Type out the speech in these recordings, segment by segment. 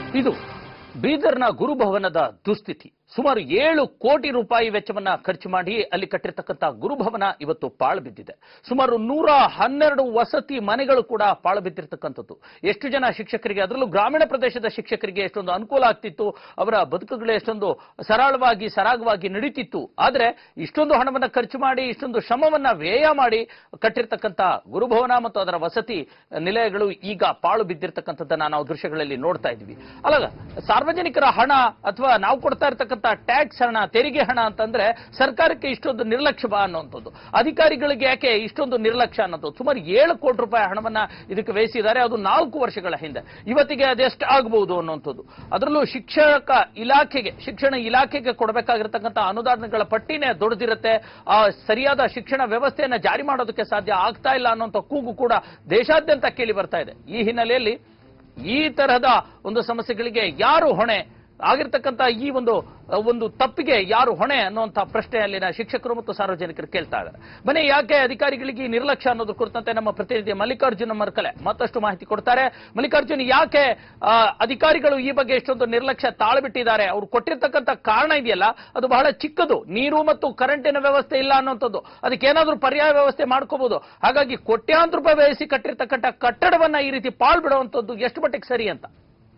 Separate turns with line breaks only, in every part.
ಇದು ಬೀದರ್ನ ಗುರುಭವನದ ದುಸ್ಥಿತಿ ಸುಮಾರು ಏಳು ಕೋಟಿ ರೂಪಾಯಿ ವೆಚ್ಚವನ್ನ ಖರ್ಚು ಮಾಡಿ ಅಲ್ಲಿ ಕಟ್ಟಿರ್ತಕ್ಕಂಥ ಗುರುಭವನ ಇವತ್ತು ಪಾಳು ಬಿದ್ದಿದೆ ಸುಮಾರು ನೂರ ಹನ್ನೆರಡು ವಸತಿ ಮನೆಗಳು ಕೂಡ ಪಾಳು ಬಿದ್ದಿರ್ತಕ್ಕಂಥದ್ದು ಎಷ್ಟು ಜನ ಶಿಕ್ಷಕರಿಗೆ ಅದರಲ್ಲೂ ಗ್ರಾಮೀಣ ಪ್ರದೇಶದ ಶಿಕ್ಷಕರಿಗೆ ಎಷ್ಟೊಂದು ಅನುಕೂಲ ಆಗ್ತಿತ್ತು ಅವರ ಬದುಕುಗಳು ಎಷ್ಟೊಂದು ಸರಳವಾಗಿ ಸರಾಗವಾಗಿ ನಡೀತಿತ್ತು ಆದ್ರೆ ಇಷ್ಟೊಂದು ಹಣವನ್ನ ಖರ್ಚು ಮಾಡಿ ಇಷ್ಟೊಂದು ಶ್ರಮವನ್ನ ವ್ಯಯ ಮಾಡಿ ಕಟ್ಟಿರ್ತಕ್ಕಂಥ ಗುರುಭವನ ಮತ್ತು ಅದರ ವಸತಿ ನಿಲಯಗಳು ಈಗ ಪಾಳು ಬಿದ್ದಿರ್ತಕ್ಕಂಥದ್ದನ್ನ ನಾವು ದೃಶ್ಯಗಳಲ್ಲಿ ನೋಡ್ತಾ ಇದ್ವಿ ಅಲ್ಲ ಸಾರ್ವಜನಿಕರ ಹಣ ಅಥವಾ ನಾವು ಕೊಡ್ತಾ ಇರ್ತಕ್ಕಂಥ ಟ್ಯಾಕ್ಸ್ ಹಣ ತೆರಿಗೆ ಹಣ ಅಂತಂದ್ರೆ ಸರ್ಕಾರಕ್ಕೆ ಇಷ್ಟೊಂದು ನಿರ್ಲಕ್ಷ್ಯ ಬಾ ಅನ್ನುವಂಥದ್ದು ಅಧಿಕಾರಿಗಳಿಗೆ ಯಾಕೆ ಇಷ್ಟೊಂದು ನಿರ್ಲಕ್ಷ್ಯ ಅನ್ನೋದು ಸುಮಾರು ಏಳು ಕೋಟಿ ರೂಪಾಯಿ ಹಣವನ್ನ ಇದಕ್ಕೆ ವ್ಯಯಿಸಿದ್ದಾರೆ ಅದು ನಾಲ್ಕು ವರ್ಷಗಳ ಹಿಂದೆ ಇವತ್ತಿಗೆ ಅದೆಷ್ಟು ಆಗಬಹುದು ಅನ್ನುವಂಥದ್ದು ಅದರಲ್ಲೂ ಶಿಕ್ಷಕ ಇಲಾಖೆಗೆ ಶಿಕ್ಷಣ ಇಲಾಖೆಗೆ ಕೊಡಬೇಕಾಗಿರ್ತಕ್ಕಂಥ ಅನುದಾನಗಳ ಪಟ್ಟಿನೇ ದೊಡ್ಡದಿರುತ್ತೆ ಆ ಸರಿಯಾದ ಶಿಕ್ಷಣ ವ್ಯವಸ್ಥೆಯನ್ನ ಜಾರಿ ಮಾಡೋದಕ್ಕೆ ಸಾಧ್ಯ ಆಗ್ತಾ ಇಲ್ಲ ಅನ್ನುವಂಥ ಕೂಗು ಕೂಡ ದೇಶಾದ್ಯಂತ ಕೇಳಿ ಬರ್ತಾ ಇದೆ ಈ ಹಿನ್ನೆಲೆಯಲ್ಲಿ ಈ ತರಹದ ಒಂದು ಸಮಸ್ಯೆಗಳಿಗೆ ಯಾರು ಹೊಣೆ ಆಗಿರ್ತಕ್ಕಂಥ ಈ ಒಂದು ಒಂದು ತಪ್ಪಿಗೆ ಯಾರು ಹೊಣೆ ಅನ್ನುವಂಥ ಪ್ರಶ್ನೆ ಅಲ್ಲಿನ ಶಿಕ್ಷಕರು ಮತ್ತು ಸಾರ್ವಜನಿಕರು ಕೇಳ್ತಾ ಇದ್ದಾರೆ ಬನ್ನಿ ಯಾಕೆ ಅಧಿಕಾರಿಗಳಿಗೆ ಈ ನಿರ್ಲಕ್ಷ್ಯ ಅನ್ನೋದ್ರ ಕುರಿತಂತೆ ನಮ್ಮ ಪ್ರತಿನಿಧಿ ಮಲ್ಲಿಕಾರ್ಜುನ ಮರ್ಕಲೆ ಮತ್ತಷ್ಟು ಮಾಹಿತಿ ಕೊಡ್ತಾರೆ ಮಲ್ಲಿಕಾರ್ಜುನ್ ಯಾಕೆ ಆ, ಅಧಿಕಾರಿಗಳು ಈ ಬಗ್ಗೆ ಎಷ್ಟೊಂದು ನಿರ್ಲಕ್ಷ್ಯ ತಾಳ್ಬಿಟ್ಟಿದ್ದಾರೆ ಅವ್ರು ಕೊಟ್ಟಿರ್ತಕ್ಕಂಥ ಕಾರಣ ಇದೆಯಲ್ಲ ಅದು ಬಹಳ ಚಿಕ್ಕದು ನೀರು ಮತ್ತು ಕರೆಂಟಿನ ವ್ಯವಸ್ಥೆ ಇಲ್ಲ ಅನ್ನುವಂಥದ್ದು ಅದಕ್ಕೆ ಏನಾದ್ರೂ ಪರ್ಯಾಯ ವ್ಯವಸ್ಥೆ ಮಾಡ್ಕೋಬಹುದು ಹಾಗಾಗಿ ಕೋಟ್ಯಾಂತರ ರೂಪಾಯಿ ವ್ಯಯಿಸಿ ಕಟ್ಟಿರ್ತಕ್ಕಂಥ ಕಟ್ಟಡವನ್ನ ಈ ರೀತಿ ಪಾಳು ಬಿಡುವಂಥದ್ದು ಎಷ್ಟು ಮಟ್ಟಿಗೆ ಸರಿ ಅಂತ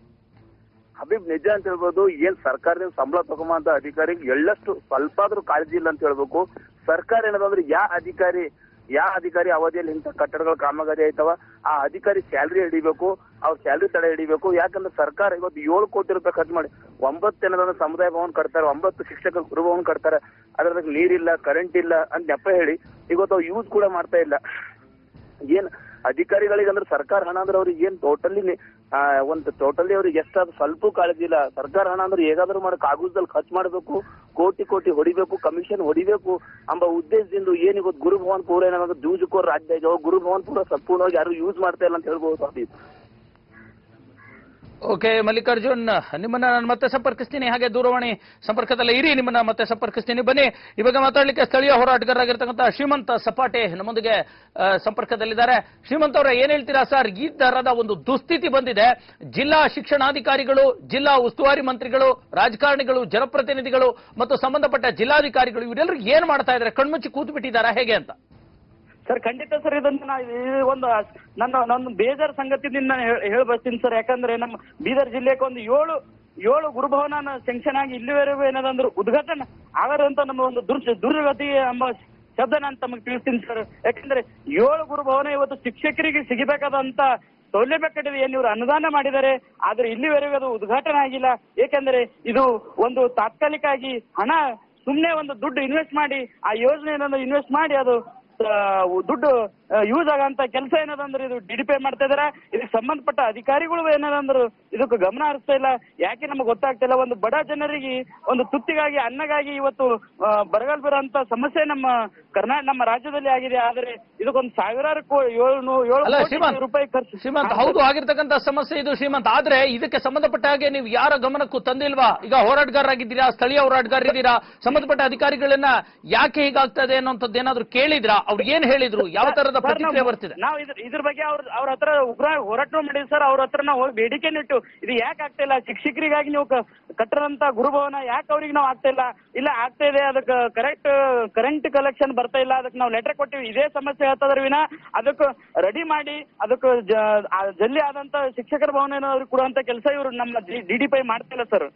ಹಬೀಬ್ ನಿಜ ಅಂತ ಹೇಳ್ಬೋದು ಏನ್ ಸರ್ಕಾರದಿಂದ ಸಂಬಳ ತಗೊಂಬಂತ ಅಧಿಕಾರಿಗೆ ಎಳ್ಳಷ್ಟು ಸ್ವಲ್ಪ ಆದ್ರೂ ಕಾಳಜಿ ಇಲ್ಲ ಅಂತ ಹೇಳ್ಬೇಕು ಸರ್ಕಾರ ಏನದಂದ್ರೆ ಯಾ ಅಧಿಕಾರಿ ಯಾ ಅಧಿಕಾರಿ ಅವಧಿಯಲ್ಲಿ ಇಂಥ ಕಟ್ಟಡಗಳ ಕಾಮಗಾರಿ ಆಯ್ತವ ಆ ಅಧಿಕಾರಿ ಸ್ಯಾಲ್ರಿ ಹಿಡಿಬೇಕು ಅವ್ರ ಸ್ಯಾಲ್ರಿ ತಡೆ ಹಿಡಿಬೇಕು ಯಾಕಂದ್ರೆ ಸರ್ಕಾರ ಇವತ್ತು ಏಳು ಕೋಟಿ ರೂಪಾಯಿ ಖರ್ಚು ಮಾಡಿ ಒಂಬತ್ತು ಏನದಂದ್ರೆ ಸಮುದಾಯ ಭವನ ಕಟ್ತಾರೆ ಒಂಬತ್ತು ಶಿಕ್ಷಕ ಗುರುಭವನ ಕಟ್ತಾರೆ ಅದ್ರಾಗ ನೀರಿಲ್ಲ ಕರೆಂಟ್ ಇಲ್ಲ ಅಂತ ನೆಪ ಹೇಳಿ ಇವತ್ತು ಅವ್ರು ಯೂಸ್ ಕೂಡ ಮಾಡ್ತಾ ಇಲ್ಲ ಏನ್ ಅಧಿಕಾರಿಗಳಿಗೆ ಅಂದ್ರೆ ಸರ್ಕಾರ ಹಣ ಅಂದ್ರೆ ಅವ್ರಿಗೆ ಏನ್ ಟೋಟಲಿ ಒಂದು ಟೋಟಲಿ ಅವ್ರಿಗೆ ಎಷ್ಟಾದ್ರು ಸ್ವಲ್ಪ ಕಾಳಜಿ ಇಲ್ಲ ಸರ್ಕಾರ ಹಣ ಅಂದ್ರೆ ಹೇಗಾದ್ರೂ ಮಾಡಕ್ ಆಗುದಲ್ಲಿ ಖರ್ಚು ಮಾಡಬೇಕು ಕೋಟಿ ಕೋಟಿ ಹೊಡಿಬೇಕು ಕಮಿಷನ್ ಹೊಡಿಬೇಕು ಎಂಬ ಉದ್ದೇಶದಿಂದ ಏನ್ ಇವತ್ತು ಗುರುಭವನ್ ಪೂರ ಏನಾದ್ರು ಜೂಜುಕೋರ್ ರಾಜ್ಯ ಇದೆ ಗುರುಭವನ್ ಪೂರ ಸಂಪೂರ್ಣವಾಗಿ ಯಾರು ಯೂಸ್ ಮಾಡ್ತಾ ಇಲ್ಲ ಅಂತ ಹೇಳ್ಬೋದು ಅಭಿ
ಓಕೆ ಮಲ್ಲಿಕಾರ್ಜುನ್ ನಿಮ್ಮನ್ನ ನಾನು ಮತ್ತೆ ಸಂಪರ್ಕಿಸ್ತೀನಿ ಹಾಗೆ ದೂರವಾಣಿ ಸಂಪರ್ಕದಲ್ಲೇ ಇರಿ ನಿಮ್ಮನ್ನ ಮತ್ತೆ ಸಂಪರ್ಕಿಸ್ತೀನಿ ಬನ್ನಿ ಇವಾಗ ಮಾತಾಡ್ಲಿಕ್ಕೆ ಸ್ಥಳೀಯ ಹೋರಾಟಗಾರರಾಗಿರ್ತಕ್ಕಂಥ ಶ್ರೀಮಂತ ಸಪಾಟೆ ನಮ್ಮೊಂದಿಗೆ ಆ, ಸಂಪರ್ಕದಲ್ಲಿದ್ದಾರೆ ಶ್ರೀಮಂತ್ ಅವರ ಏನ್ ಹೇಳ್ತೀರಾ ಸರ್ ಈ ತರದ ಒಂದು ದುಸ್ಥಿತಿ ಬಂದಿದೆ ಜಿಲ್ಲಾ ಶಿಕ್ಷಣಾಧಿಕಾರಿಗಳು ಜಿಲ್ಲಾ ಉಸ್ತುವಾರಿ ಮಂತ್ರಿಗಳು ರಾಜಕಾರಣಿಗಳು ಜನಪ್ರತಿನಿಧಿಗಳು ಮತ್ತು ಸಂಬಂಧಪಟ್ಟ ಜಿಲ್ಲಾಧಿಕಾರಿಗಳು ಇವರೆಲ್ಲರೂ ಏನ್ ಮಾಡ್ತಾ ಇದ್ದಾರೆ ಕಣ್ಮುಚ್ಚಿ ಕೂತು ಬಿಟ್ಟಿದ್ದಾರಾ ಹೇಗೆ ಅಂತ
ಸರ್ ಖಂಡಿತ ಸರ್ ಇದನ್ನ ನಾ ಇದು ಒಂದು ನನ್ನ ನನ್ನ ಬೇಜಾರ್ ಸಂಗತಿದಿಂದ ಹೇಳಿ ಬರ್ತೀನಿ ಸರ್ ಯಾಕಂದ್ರೆ ನಮ್ಮ ಬೀದರ್ ಜಿಲ್ಲೆಗೆ ಒಂದು ಏಳು ಏಳು ಗುರುಭವನ ಸೆಂಕ್ಷನ್ ಆಗಿ ಇಲ್ಲಿವರೆಗೂ ಏನದಂದ್ರೆ ಉದ್ಘಾಟನೆ ಆಗದಂತ ನಮ್ಮ ಒಂದು ದುರ್ ದುರ್ಗತಿ ಎಂಬ ಶಬ್ದ ನಾನು ತಮಗೆ ತಿಳಿಸ್ತೀನಿ ಸರ್ ಯಾಕಂದ್ರೆ ಏಳು ಗುರುಭವನ ಇವತ್ತು ಶಿಕ್ಷಕರಿಗೆ ಸಿಗಬೇಕಾದಂತ ಸೌಲಭ್ಯ ಕಟ್ಟಿದೆ ಏನ್ ಇವರು ಅನುದಾನ ಮಾಡಿದ್ದಾರೆ ಆದ್ರೆ ಇಲ್ಲಿವರೆಗೂ ಅದು ಉದ್ಘಾಟನೆ ಆಗಿಲ್ಲ ಏಕೆಂದ್ರೆ ಇದು ಒಂದು ತಾತ್ಕಾಲಿಕ ಆಗಿ ಹಣ ಸುಮ್ನೆ ಒಂದು ದುಡ್ಡು ಇನ್ವೆಸ್ಟ್ ಮಾಡಿ ಆ ಯೋಜನೆಯನ್ನು ಇನ್ವೆಸ್ಟ್ ಮಾಡಿ ಅದು ಆ, ದುಡ್ಡು ಯೂಸ್ ಆಗಂತ ಕೆಲಸ ಏನದಂದ್ರೆ ಇದು ಡಿಡಿಪೇ ಮಾಡ್ತಾ ಇದಾರೆ ಇದಕ್ಕೆ ಸಂಬಂಧಪಟ್ಟ ಅಧಿಕಾರಿಗಳು ಏನದಂದ್ರು ಇದಕ್ಕೆ ಗಮನ ಹರಿಸ್ತಾ ಇಲ್ಲ ಯಾಕೆ ನಮಗೆ ಗೊತ್ತಾಗ್ತಾ ಇಲ್ಲ ಒಂದು ಬಡ ಜನರಿಗೆ ಒಂದು ತುತ್ತಿಗಾಗಿ ಅನ್ನಗಾಗಿ ಇವತ್ತು ಆ, ಬರಗಾಲ ಬರೋಂತ ಸಮಸ್ಯೆ ನಮ್ಮ ಕರ್ನಾಟಕ ನಮ್ಮ ರಾಜ್ಯದಲ್ಲಿ ಆಗಿದೆ ಆದ್ರೆ ಇದಕ್ಕೊಂದು ಸಾವಿರಾರು ಕೋ ಏಳು ಏಳು
ಅಲ್ಲ
ಕೋಟಿ
ಶ್ರೀಮಂತ್
ರೂಪಾಯಿ ಖರ್ಚು
ಶ್ರೀಮಂತ್
ಹಾ,
ಹೌದು ಆಗಿರ್ತಕ್ಕಂಥ ಸಮಸ್ಯೆ ಇದು ಶ್ರೀಮಂತ್ ಆದ್ರೆ ಇದಕ್ಕೆ ಸಂಬಂಧಪಟ್ಟ ಹಾಗೆ ನೀವು ಯಾರ ಗಮನಕ್ಕೂ ತಂದಿಲ್ವಾ ಈಗ ಹೋರಾಟಗಾರರಾಗಿದ್ದೀರಾ ಸ್ಥಳೀಯ ಹೋರಾಟಗಾರರಿದ್ದೀರಾ ಸಂಬಂಧಪಟ್ಟ ಅಧಿಕಾರಿಗಳನ್ನ ಯಾಕೆ ಹೀಗಾಗ್ತದೆ ಅನ್ನೋಂಥದ್ದು ಏನಾದ್ರು ಕೇಳಿದ್ರಾ ಅವ್ರು ಏನ್ ಹೇಳಿದ್ರು ಯಾವ ತರದ
ಸರ್,
ಪ್ರತಿಕ್ರಿಯೆ
ನಾವು-
ಬರ್ತಿದೆ
ನಾವು ಇದ್ರ ಇದ್ರ ಬಗ್ಗೆ ಅವ್ರ ಅವ್ರ ಹತ್ರ ಉಗ್ರ ಹೋರಾಟ ಮಾಡಿದ್ವಿ ಸರ್ ಅವ್ರ ಹತ್ರ ನಾವು ಹೋಗಿ ಬೇಡಿಕೆ ಇಟ್ಟು ಇದು ಯಾಕೆ ಆಗ್ತಾ ಇಲ್ಲ ಶಿಕ್ಷಕರಿಗಾಗಿ ನೀವು ಕ- ಕಟ್ಟರಂತ ಗುರುಭವನ ಯಾಕೆ ಅವ್ರಿಗೆ ನಾವು ಆಗ್ತಾ ಇಲ್ಲ ಇಲ್ಲ ಆಗ್ತಾ ಇದೆ ಅದಕ್ಕೆ ಕರೆಕ್ಟ್ ಕರೆಂಟ್ ಕಲೆಕ್ಷನ್ ಬರ್ತಾ ಇಲ್ಲ ಅದಕ್ಕೆ ನಾವು ಲೆಟರ್ ಕೊಟ್ಟಿವಿ ಇದೇ ಸಮಸ್ಯೆ ಹೇಳ್ತದ್ರ ವಿನ ಅದಕ್ಕೆ ರೆಡಿ ಮಾಡಿ ಅದಕ್ಕೆ ಜ- ಆ ಜಲ್ಲಿ ಆದಂತ ಶಿಕ್ಷಕರ ಭವನ ಅವ್ರಿಗೆ ಕೊಡುವಂತ ಕೆಲಸ ಇವರು ನಮ್ಮ ಡಿ ಡಿ ಪೈ ಮಾಡ್ತಾ ಇಲ್ಲ ಸರ್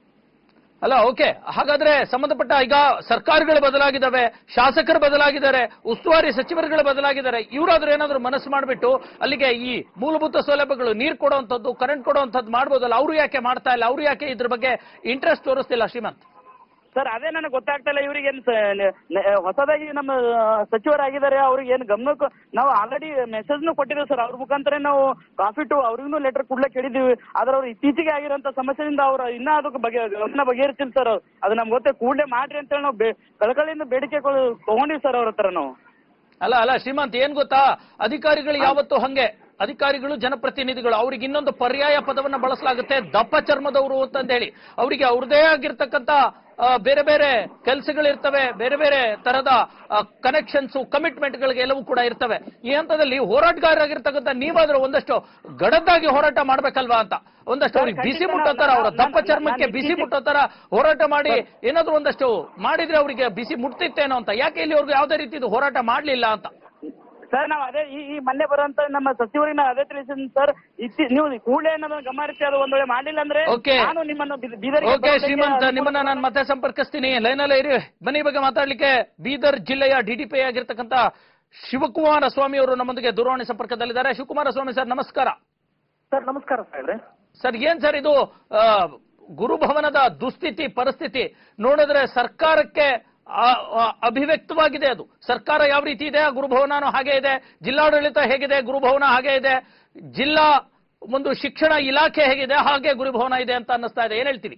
ಅಲ್ಲ ಓಕೆ ಹಾಗಾದ್ರೆ ಸಂಬಂಧಪಟ್ಟ ಈಗ ಸರ್ಕಾರಗಳು ಬದಲಾಗಿದ್ದಾವೆ ಶಾಸಕರು ಬದಲಾಗಿದ್ದಾರೆ ಉಸ್ತುವಾರಿ ಸಚಿವರುಗಳು ಬದಲಾಗಿದ್ದಾರೆ ಇವರಾದ್ರೂ ಏನಾದ್ರೂ ಮನಸ್ಸು ಮಾಡಿಬಿಟ್ಟು ಅಲ್ಲಿಗೆ ಈ ಮೂಲಭೂತ ಸೌಲಭ್ಯಗಳು ನೀರು ಕೊಡುವಂಥದ್ದು ಕರೆಂಟ್ ಕೊಡುವಂಥದ್ದು ಮಾಡ್ಬೋದಲ್ಲ ಅವರು ಯಾಕೆ ಮಾಡ್ತಾ ಇಲ್ಲ ಅವರು ಯಾಕೆ ಇದ್ರ ಬಗ್ಗೆ ಇಂಟ್ರೆಸ್ಟ್ ತೋರಿಸ್ತಿಲ್ಲ ಶ್ರೀಮಂತ್
ಸರ್ ಅದೇ ನನಗೆ ಗೊತ್ತಾಗ್ತಾ ಇಲ್ಲ ಇವ್ರಿಗೆ ಏನು ಹೊಸದಾಗಿ ನಮ್ಮ ಆ, ಸಚಿವರಾಗಿದ್ದಾರೆ ಅವ್ರಿಗೆ ಏನು ಗಮನಕ್ಕೂ ನಾವು ಆಲ್ರೆಡಿ ಮೆಸೇಜ್ನು ಕೊಟ್ಟಿದ್ದೇವೆ ಸರ್ ಅವ್ರ ಮುಖಾಂತರ ನಾವು ಕಾಫಿ ಟು ಅವ್ರಿಗೂ ಲೆಟರ್ ಕೊಡ್ಲಿಕ್ಕೆ ಹೇಳಿದ್ದೀವಿ ಆದ್ರೆ ಅವ್ರು ಇತ್ತೀಚೆಗೆ ಆಗಿರೋಂಥ ಸಮಸ್ಯೆಯಿಂದ ಅವ್ರು ಇನ್ನೂ ಅದಕ್ಕೆ ಬಗೆ ಗಮನ ಬಗೆಹರಿಸಿಲ್ಲ ಸರ್ ಅವ್ರು ಅದು ನಮ್ಗೆ ಗೊತ್ತೇ ಕೂಡಲೇ ಮಾಡ್ರಿ ಅಂತೇಳಿ ನಾವು ಬೇ ಕಳಕಳಿಯಿಂದ ಬೇಡಿಕೆ ತಗೊಂಡಿವಿ ಸರ್ ಅವ್ರ ಹತ್ರ ನಾವು
ಅಲ್ಲ ಅಲ್ಲ ಶ್ರೀಮಂತ್ ಏನ್ ಗೊತ್ತಾ ಅಧಿಕಾರಿಗಳು ಯಾವತ್ತು ಹಂಗೆ ಅಧಿಕಾರಿಗಳು ಜನಪ್ರತಿನಿಧಿಗಳು ಅವ್ರಿಗೆ ಇನ್ನೊಂದು ಪರ್ಯಾಯ ಪದವನ್ನ ಬಳಸಲಾಗುತ್ತೆ ದಪ್ಪ ಚರ್ಮದವರು ಅಂತಂದೇಳಿ ಅವರಿಗೆ ಅವ್ರದೇ ಆಗಿರ್ತಕ್ಕಂಥ ಆ, ಬೇರೆ ಬೇರೆ ಕೆಲಸಗಳಿರ್ತವೆ ಬೇರೆ ಬೇರೆ ತರದ ಕನೆಕ್ಷನ್ಸ್ ಕಮಿಟ್ಮೆಂಟ್ಗಳಿಗೆ ಎಲ್ಲವೂ ಕೂಡ ಇರ್ತವೆ ಈ ಹಂತದಲ್ಲಿ ಹೋರಾಟಗಾರರಾಗಿರ್ತಕ್ಕಂಥ ನೀವಾದ್ರೂ ಒಂದಷ್ಟು ಗಡದ್ದಾಗಿ ಹೋರಾಟ ಮಾಡ್ಬೇಕಲ್ವಾ ಅಂತ ಒಂದಷ್ಟು ಅವ್ರಿಗೆ ಬಿಸಿ ಮುಟ್ಟೋ ತರ ಅವರ ದಪ್ಪ ಚರ್ಮಕ್ಕೆ ಬಿಸಿ ಮುಟ್ಟೋ ತರ ಹೋರಾಟ ಮಾಡಿ ಏನಾದ್ರೂ ಒಂದಷ್ಟು ಮಾಡಿದ್ರೆ ಅವರಿಗೆ ಬಿಸಿ ಮುಟ್ತಿತ್ತೇನೋ ಅಂತ ಯಾಕೆ ಇಲ್ಲಿವರೆಗೂ ಯಾವುದೇ ರೀತಿದು ಹೋರಾಟ ಮಾಡ್ಲಿಲ್ಲ ಅಂತ
ಸರ್ ನಾವು ಅದೇ ಈ ಈ ಮೊನ್ನೆ ಬರುವಂತ ನಮ್ಮ ಸಚಿವರಿಗೆ ನಾವು ಅದೇ ತಿಳಿಸಿದ್ವಿ ಸರ್ ಇತ್ತಿ ನೀವು ಕೂಡಲೇ ಅನ್ನೋದನ್ನ ಗಮನಿಸಿ ಅದು ಒಂದ್ ವೇಳೆ ಮಾಡಿಲ್ಲ ಅಂದ್ರೆ
Okay.
ನಾನು ನಿಮ್ಮನ್ನು ಬೀ- ಬೀದರ್ಗೆ
ಓಕೆ
ಬರೋದಕ್ಕೆ
ಶ್ರೀಮಂತ್
ಅನುಕೂಲ
ನಿಮ್ಮನ್ನ ನಾನು ಮತ್ತೆ ಸಂಪರ್ಕಿಸ್ತೀನಿ ಲೈನಲ್ಲೇ ಇರಿ ಬನ್ನಿ ಬಗ್ಗೆ ಮಾತಾಡ್ಲಿಕ್ಕೆ ಬೀದರ್ ಜಿಲ್ಲೆಯ ಡಿಡಿಪಿ ಆಗಿರ್ತಕ್ಕಂಥ ಶಿವಕುಮಾರ ಸ್ವಾಮಿ ಅವರು ನಮ್ಮೊಂದಿಗೆ ದೂರವಾಣಿ ಸಂಪರ್ಕದಲ್ಲಿದ್ದಾರೆ ಶಿವಕುಮಾರ ಸ್ವಾಮಿ ಸರ್ ನಮಸ್ಕಾರ
ಸರ್ ನಮಸ್ಕಾರ ಸಾಹೇಬ್ರೆ
ಸರ್ ಏನ್ ಸರ್ ಇದು ಆ, ಗುರುಭವನದ ದುಸ್ಥಿತಿ ಪರಿಸ್ಥಿತಿ ನೋಡಿದ್ರೆ ಸರ್ಕಾರಕ್ಕೆ ಆ, ಆ, ಅಭಿವ್ಯಕ್ತವಾಗಿದೆ ಅದು ಸರ್ಕಾರ ಯಾವ ರೀತಿ ಇದೆ ಆ ಗುರುಭವನನೂ ಹಾಗೆ ಇದೆ ಜಿಲ್ಲಾಡಳಿತ ಹೇಗಿದೆ ಗುರುಭವನ ಹಾಗೆ ಇದೆ ಜಿಲ್ಲಾ ಒಂದು ಶಿಕ್ಷಣ ಇಲಾಖೆ ಹೇಗಿದೆ ಹಾಗೆ ಗುರುಭವನ ಇದೆ ಅಂತ ಅನ್ನಿಸ್ತಾ ಇದೆ ಏನ್ ಹೇಳ್ತೀರಿ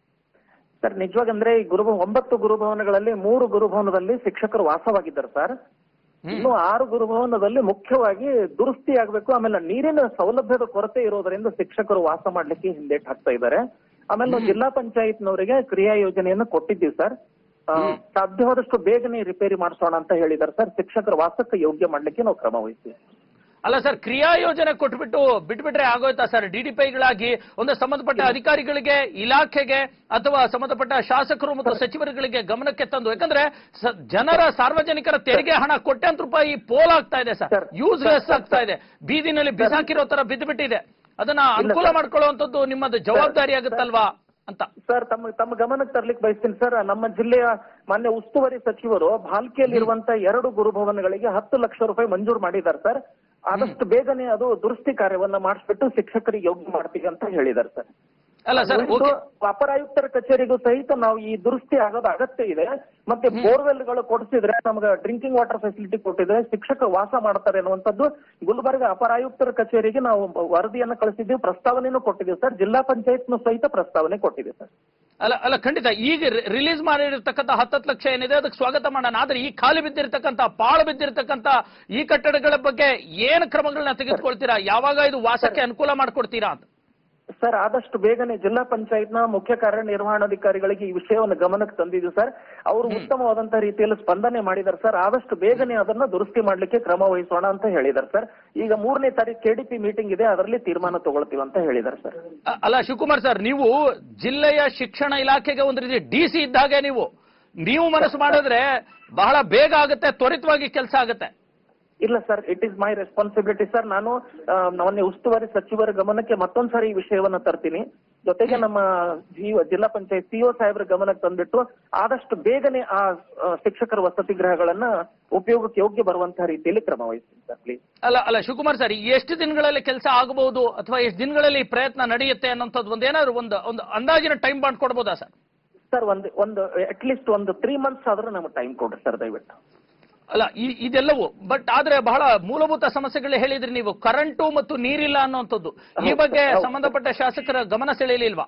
ಸರ್ ನಿಜವಾಗಂದ್ರೆ ಈ ಗುರುಭವ ಒಂಬತ್ತು ಗುರುಭವನಗಳಲ್ಲಿ ಮೂರು ಗುರುಭವನದಲ್ಲಿ ಶಿಕ್ಷಕರು ವಾಸವಾಗಿದ್ದಾರೆ ಸರ್ ಇನ್ನು ಆರು ಗುರುಭವನದಲ್ಲಿ ಮುಖ್ಯವಾಗಿ ದುರಸ್ತಿ ಆಗ್ಬೇಕು ಆಮೇಲೆ ನೀರಿನ ಸೌಲಭ್ಯದ ಕೊರತೆ ಇರೋದರಿಂದ ಶಿಕ್ಷಕರು ವಾಸ ಮಾಡ್ಲಿಕ್ಕೆ ಹಿಂದೇಟ್ ಹಾಕ್ತಾ ಇದ್ದಾರೆ ಆಮೇಲೆ ನಾವು ಜಿಲ್ಲಾ ಪಂಚಾಯತ್ನವರಿಗೆ ಕ್ರಿಯಾ ಯೋಜನೆಯನ್ನು ಕೊಟ್ಟಿದ್ದೀವಿ ಸರ್ ಆ, ಸಾಧ್ಯವಾದಷ್ಟು ಬೇಗನೆ ರಿಪೇರಿ ಮಾಡಿಸೋಣ ಅಂತ ಹೇಳಿದ್ದಾರೆ ಸರ್ ಶಿಕ್ಷಕರ ವಾಸಕ್ಕೆ ಯೋಗ್ಯ ಮಾಡ್ಲಿಕ್ಕೆ ನಾವು ಕ್ರಮ ವಹಿಸ್ತೀವಿ
ಅಲ್ಲ ಸರ್ ಕ್ರಿಯಾ ಯೋಜನೆ ಕೊಟ್ಬಿಟ್ಟು ಬಿಟ್ಬಿಟ್ರೆ ಆಗೋಯ್ತಾ ಸರ್ ಡಿಡಿಪಿಗಳಾಗಿ ಒಂದು ಸಂಬಂಧಪಟ್ಟ ಅಧಿಕಾರಿಗಳಿಗೆ ಇಲಾಖೆಗೆ ಅಥವಾ ಸಂಬಂಧಪಟ್ಟ ಶಾಸಕರು ಮತ್ತು ಸಚಿವರುಗಳಿಗೆ ಗಮನಕ್ಕೆ ತಂದು ಯಾಕಂದ್ರೆ ಸ- ಜನರ ಸಾರ್ವಜನಿಕರ ತೆರಿಗೆ ಹಣ ಕೋಟ್ಯಾಂತರ ರೂಪಾಯಿ ಪೋಲ್ ಆಗ್ತಾ ಇದೆ ಸರ್
ಸರ್,
ಯೂಸ್ಲೆಸ್
ಸರ್,
ಆಗ್ತಾ ಇದೆ ಬೀದಿನಲ್ಲಿ ಬಿಸಾಕಿರೋ ತರ ಬಿದ್ದು ಬಿಟ್ಟಿದೆ ಅದನ್ನ ಅನುಕೂಲ
ಸರ್.
ಮಾಡ್ಕೊಳ್ಳುವಂಥದ್ದು ನಿಮ್ಮದು ಜವಾಬ್ದಾರಿ ಆಗುತ್ತಲ್ವಾ ಅಂತ
ಸರ್ ತಮ್ಮ ತಮ್ಮ ಗಮನಕ್ಕೆ ತರ್ಲಿಕ್ಕೆ ಬಯಸ್ತೀನಿ ಸರ್ ನಮ್ಮ ಜಿಲ್ಲೆಯ ಮಾನ್ಯ ಉಸ್ತುವಾರಿ ಸಚಿವರು ಭಾಲ್ಕಿಯಲ್ಲಿ ಇರುವಂತ ಎರಡು ಗುರುಭವನಗಳಿಗೆ ಹತ್ತು ಲಕ್ಷ ರೂಪಾಯಿ ಮಂಜೂರು ಮಾಡಿದ್ದಾರೆ ಸರ್ ಆದಷ್ಟು ಬೇಗನೆ ಅದು ದುರಸ್ತಿ ಕಾರ್ಯವನ್ನ ಮಾಡಿಸ್ಬಿಟ್ಟು ಶಿಕ್ಷಕರಿಗೆ ಯೋಗ್ಯ ಮಾಡ್ತೀವಿ ಅಂತ ಹೇಳಿದ್ದಾರೆ ಸರ್
ಅಲ್ಲ ಸರ್
ಉಳಿದು
ಓಕೆ
ಅಪರಾಯುಕ್ತರ ಕಚೇರಿಗೂ ಸಹಿತ ನಾವು ಈ ದುರಸ್ತಿ ಆಗೋದು ಅಗತ್ಯ ಇದೆ ಮತ್ತೆ ಬೋರ್ವೆಲ್ಗಳು ಕೊಡಿಸಿದ್ರೆ ನಮ್ಗೆ ಡ್ರಿಂಕಿಂಗ್ ವಾಟರ್ ಫೆಸಿಲಿಟಿ ಕೊಟ್ಟಿದ್ರೆ ಶಿಕ್ಷಕರು ವಾಸ ಮಾಡ್ತಾರೆ ಅನ್ನುವಂಥದ್ದು ಗುಲ್ಬರ್ಗ ಅಪರಾಯುಕ್ತರ ಕಚೇರಿಗೆ ನಾವು ವರದಿಯನ್ನ ಕಳಿಸಿದ್ದೀವಿ ಪ್ರಸ್ತಾವನೆಯನ್ನು ಕೊಟ್ಟಿದ್ದೀವಿ ಸರ್ ಜಿಲ್ಲಾ ಪಂಚಾಯತ್ನು ಸಹಿತ ಪ್ರಸ್ತಾವನೆ ಕೊಟ್ಟಿದ್ದೀವಿ ಸರ್
ಅಲ್ಲ ಅಲ್ಲ ಖಂಡಿತ ಈಗ ರಿಲೀಸ್ ಮಾಡಿರ್ತಕ್ಕಂಥ ಹತ್ತತ್ತು ಲಕ್ಷ ಏನಿದೆ ಅದಕ್ಕೆ ಸ್ವಾಗತ ಮಾಡೋಣ ಆದ್ರೆ ಈ ಖಾಲಿ ಬಿದ್ದಿರ್ತಕ್ಕಂಥ ಪಾಳು ಬಿದ್ದಿರ್ತಕ್ಕಂಥ ಈ ಕಟ್ಟಡಗಳ ಬಗ್ಗೆ ಏನು ಕ್ರಮಗಳನ್ನ ತೆಗೆದುಕೊಳ್ತೀರಾ ಯಾವಾಗ ಇದು ವಾಸಕ್ಕೆ ಅನುಕೂಲ ಮಾಡ್ಕೊಡ್ತೀರಾ ಅಂತ
ಸರ್ ಆದಷ್ಟು ಬೇಗನೆ ಜಿಲ್ಲಾ ಪಂಚಾಯತ್ನ ಮುಖ್ಯ ಕಾರ್ಯನಿರ್ವಹಣಾಧಿಕಾರಿಗಳಿಗೆ ಈ ವಿಷಯವನ್ನು ಗಮನಕ್ಕೆ ತಂದಿದ್ದೀವಿ ಸರ್ ಅವರು ಉತ್ತಮವಾದಂತಹ ರೀತಿಯಲ್ಲಿ ಸ್ಪಂದನೆ ಮಾಡಿದ್ದಾರೆ ಸರ್ ಆದಷ್ಟು ಬೇಗನೆ ಅದನ್ನ ದುರಸ್ತಿ ಮಾಡ್ಲಿಕ್ಕೆ ಕ್ರಮ ವಹಿಸೋಣ ಅಂತ ಹೇಳಿದ್ದಾರೆ ಸರ್ ಈಗ ಮೂರನೇ ತಾರೀಕು ಕೆಡಿಪಿ ಮೀಟಿಂಗ್ ಇದೆ ಅದರಲ್ಲಿ ತೀರ್ಮಾನ ತಗೊಳ್ತೀವಿ ಅಂತ ಹೇಳಿದ್ದಾರೆ ಸರ್
ಅ- ಅಲ್ಲ ಶಿವಕುಮಾರ್ ಸರ್ ನೀವು ಜಿಲ್ಲೆಯ ಶಿಕ್ಷಣ ಇಲಾಖೆಗೆ ಒಂದು ರೀತಿ ಡಿ ಸಿ ಇದ್ದಾಗೆ ನೀವು ನೀವು ಮನಸ್ಸು ಮಾಡಿದ್ರೆ ಬಹಳ ಬೇಗ ಆಗುತ್ತೆ ತ್ವರಿತವಾಗಿ ಕೆಲಸ ಆಗುತ್ತೆ
ಇಲ್ಲ sir it is my responsibility sir ನಾನು ಆ, ಮೊನ್ನೆ ಉಸ್ತುವಾರಿ ಸಚಿವರ ಗಮನಕ್ಕೆ ಮತ್ತೊಂದ್ಸಾರಿ ಈ ವಿಷಯವನ್ನ ತರ್ತೀನಿ ಜೊತೆಗೆ ನಮ್ಮ ಜೀವ ಜಿಲ್ಲಾ ಪಂಚಾಯತ್ ಸಿಒ ಸಾಹೇಬ್ರ ಗಮನಕ್ಕೆ ತಂದ್ಬಿಟ್ಟು ಆದಷ್ಟು ಬೇಗನೆ ಆ ಆ, ಶಿಕ್ಷಕರ ವಸತಿ ಗೃಹಗಳನ್ನ ಉಪಯೋಗಕ್ಕೆ ಯೋಗ್ಯ ಬರುವಂತಹ ರೀತಿಯಲ್ಲಿ ಕ್ರಮ ವಹಿಸ್ತೀನಿ ಸರ್ ಪ್ಲೀಸ್
ಅಲ್ಲ ಅಲ್ಲ ಶಿವಕುಮಾರ್ ಸರ್ ಎಷ್ಟು ದಿನಗಳಲ್ಲಿ ಕೆಲಸ ಆಗಬಹುದು ಅಥವಾ ಎಷ್ಟು ದಿನಗಳಲ್ಲಿ ಈ ಪ್ರಯತ್ನ ನಡೆಯುತ್ತೆ ಅನ್ನೋಂಥದ್ದು ಒಂದು ಏನಾದ್ರು ಒಂದು ಒಂದು ಅಂದಾಜಿನ ಟೈಮ್ ಬಾಂಡ್ ಕೊಡ್ಬೋದಾ ಸರ್
ಸರ್ ಒಂದು ಒಂದು ಅಟ್ ಲೀಸ್ಟ್ ಒಂದು ತ್ರೀ ಮಂತ್ಸ್ ಆದ್ರೂ ನಮ್ಗೆ ಟೈಮ್ ಕೊಡ್ರಿ ಸರ್ ದಯವಿಟ್ಟು
ಅಲ್ಲ ಈ- ಇದೆಲ್ಲವೂ ಬಟ್ ಆದ್ರೆ ಬಹಳ ಮೂಲಭೂತ ಸಮಸ್ಯೆಗಳು ಹೇಳಿದ್ರಿ ನೀವು ಕರೆಂಟು ಮತ್ತು ನೀರಿಲ್ಲ ಅನ್ನುವಂಥದ್ದು ಈ
ಹೌದು,
ಬಗ್ಗೆ
ಹೌದು.
ಸಂಬಂಧಪಟ್ಟ ಶಾಸಕರ ಗಮನ ಸೆಳೆಯಲಿಲ್ವಾ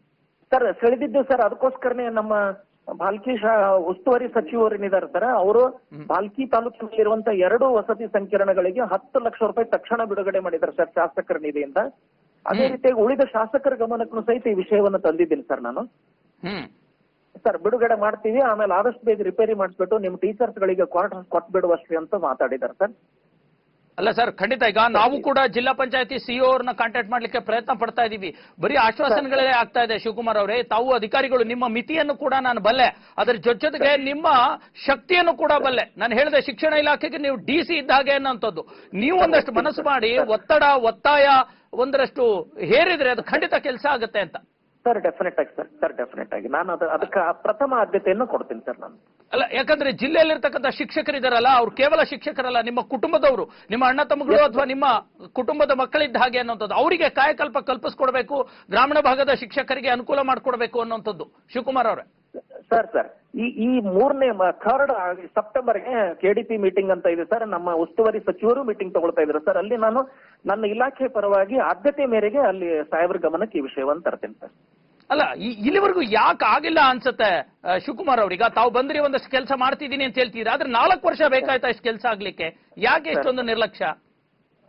ಸರ್ ಸೆಳೆದಿದ್ದು ಸರ್ ಅದಕ್ಕೋಸ್ಕರನೇ ನಮ್ಮ ಭಾಲ್ಕಿ ಶಾ ಉಸ್ತುವಾರಿ ಸಚಿವರು ಏನಿದ್ದಾರೆ ಸರ್ ಅವರು ಭಾಲ್ಕಿ ತಾಲೂಕಿನಲ್ಲಿ ಇರುವಂತ ಎರಡು ವಸತಿ ಸಂಕೀರ್ಣಗಳಿಗೆ ಹತ್ತು ಲಕ್ಷ ರೂಪಾಯಿ ತಕ್ಷಣ ಬಿಡುಗಡೆ ಮಾಡಿದ್ದಾರೆ ಸರ್ ಶಾಸಕರ ನಿಧಿಯಿಂದ ಅದೇ ರೀತಿಯಾಗಿ ಉಳಿದ ಶಾಸಕರ ಗಮನಕ್ಕೂ ಸಹಿತ ಈ ವಿಷಯವನ್ನು ತಂದಿದ್ದೀನಿ ಸರ್ ನಾನು
ಹ್ಮ್
ಸರ್ ಬಿಡುಗಡೆ ಮಾಡ್ತೀವಿ ಆಮೇಲೆ ಆದಷ್ಟು ಬೇಗ ರಿಪೇರಿ ಮಾಡಿಸ್ಬಿಟ್ಟು ನಿಮ್ಮ ಟೀಚರ್ಸ್ ಗಳಿಗೆ ಕ್ವಾರ್ಟರ್ಸ್ ಕೊಟ್ಬಿಡುವಷ್ಟೇ ಅಂತ ಮಾತಾಡಿದ್ದಾರೆ ಸರ್
ಅಲ್ಲ ಸರ್ ಖಂಡಿತ ಈಗ ನಾವು ಕೂಡ ಜಿಲ್ಲಾ ಪಂಚಾಯತಿ ಸಿಇಒ ಅವ್ರನ್ನ ಕಾಂಟ್ಯಾಕ್ಟ್ ಮಾಡ್ಲಿಕ್ಕೆ ಪ್ರಯತ್ನ ಪಡ್ತಾ ಇದೀವಿ ಬರೀ ಆಶ್ವಾಸನೆಗಳೇ ಆಗ್ತಾ ಇದೆ ಶಿವಕುಮಾರ್ ಅವರೇ ತಾವು ಅಧಿಕಾರಿಗಳು ನಿಮ್ಮ ಮಿತಿಯನ್ನು ಕೂಡ ನಾನು ಬಲ್ಲೆ ಅದರ ಜೊತೆ ಜೊತೆಗೆ ನಿಮ್ಮ ಶಕ್ತಿಯನ್ನು ಕೂಡ ಬಲ್ಲೆ ನಾನು ಹೇಳಿದೆ ಶಿಕ್ಷಣ ಇಲಾಖೆಗೆ ನೀವು ಡಿ ಸಿ ಇದ್ದ ಹಾಗೆ ಅನ್ನೋಂಥದ್ದು ನೀವು ಒಂದಷ್ಟು ಮನಸ್ಸು ಮಾಡಿ ಒತ್ತಡ ಒತ್ತಾಯ ಒಂದರಷ್ಟು ಹೇರಿದ್ರೆ ಅದು ಖಂಡಿತ ಕೆಲಸ ಆಗುತ್ತೆ ಅಂತ
ಸರ್ ಡೆಫಿನೆಟ್ ಆಗಿ ಸರ್ ಸರ್ ಡೆಫಿನೆಟ್ ಆಗಿ ನಾನು ಅದು ಅದಕ್ಕೆ ಪ್ರಥಮ ಆದ್ಯತೆಯನ್ನು ಕೊಡ್ತೀನಿ ಸರ್ ನಾನು
ಅಲ್ಲ ಯಾಕಂದ್ರೆ ಜಿಲ್ಲೆಯಲ್ಲಿರ್ತಕ್ಕಂಥ ಶಿಕ್ಷಕರಿದಾರಲ್ಲ ಅವ್ರು ಕೇವಲ ಶಿಕ್ಷಕರಲ್ಲ ನಿಮ್ಮ ಕುಟುಂಬದವರು ನಿಮ್ಮ ಅಣ್ಣ ತಮ್ಮಗಳು ಅಥವಾ ನಿಮ್ಮ ಕುಟುಂಬದ ಮಕ್ಕಳಿದ್ದ ಹಾಗೆ ಅನ್ನೋಂಥದ್ದು ಅವರಿಗೆ ಕಾಯಕಲ್ಪ ಕಲ್ಪಿಸ್ಕೊಡ್ಬೇಕು ಗ್ರಾಮೀಣ ಭಾಗದ ಶಿಕ್ಷಕರಿಗೆ ಅನುಕೂಲ ಮಾಡಿಕೊಡ್ಬೇಕು ಅನ್ನೋಂಥದ್ದು ಶಿವಕುಮಾರ್ ಅವರೇ
ಸರ್ ಸರ್ ಈ ಈ ಮೂರನೇ ಥರ್ಡ್ ಸೆಪ್ಟೆಂಬರ್ಗೆ ಕೆಡಿಪಿ ಮೀಟಿಂಗ್ ಅಂತ ಇದೆ ಸರ್ ನಮ್ಮ ಉಸ್ತುವಾರಿ ಸಚಿವರು ಮೀಟಿಂಗ್ ತಗೊಳ್ತಾ ಇದ್ರು ಸರ್ ಅಲ್ಲಿ ನಾನು ನನ್ನ ಇಲಾಖೆ ಪರವಾಗಿ ಆದ್ಯತೆ ಮೇರೆಗೆ ಅಲ್ಲಿ ಸಾಹೇಬ್ರ ಗಮನಕ್ಕೆ ಈ ವಿಷಯವನ್ನು ತರ್ತೇನೆ ಸರ್
ಅಲ್ಲ ಈ- ಇಲ್ಲಿವರೆಗೂ ಯಾಕೆ ಆಗಿಲ್ಲ ಅನ್ಸುತ್ತೆ ಆ, ಶಿವಕುಮಾರ್ ಅವ್ರೀಗ ತಾವು ಬಂದ್ರಿ ಒಂದಷ್ಟು ಕೆಲಸ ಮಾಡ್ತಿದ್ದೀನಿ ಅಂತ ಹೇಳ್ತೀರಾ ಆದ್ರೆ ನಾಲ್ಕು ವರ್ಷ ಬೇಕಾಯ್ತಾ ಇಷ್ಟು ಕೆಲಸ ಆಗ್ಲಿಕ್ಕೆ ಯಾಕೆ ಇಷ್ಟೊಂದು ನಿರ್ಲಕ್ಷ್ಯ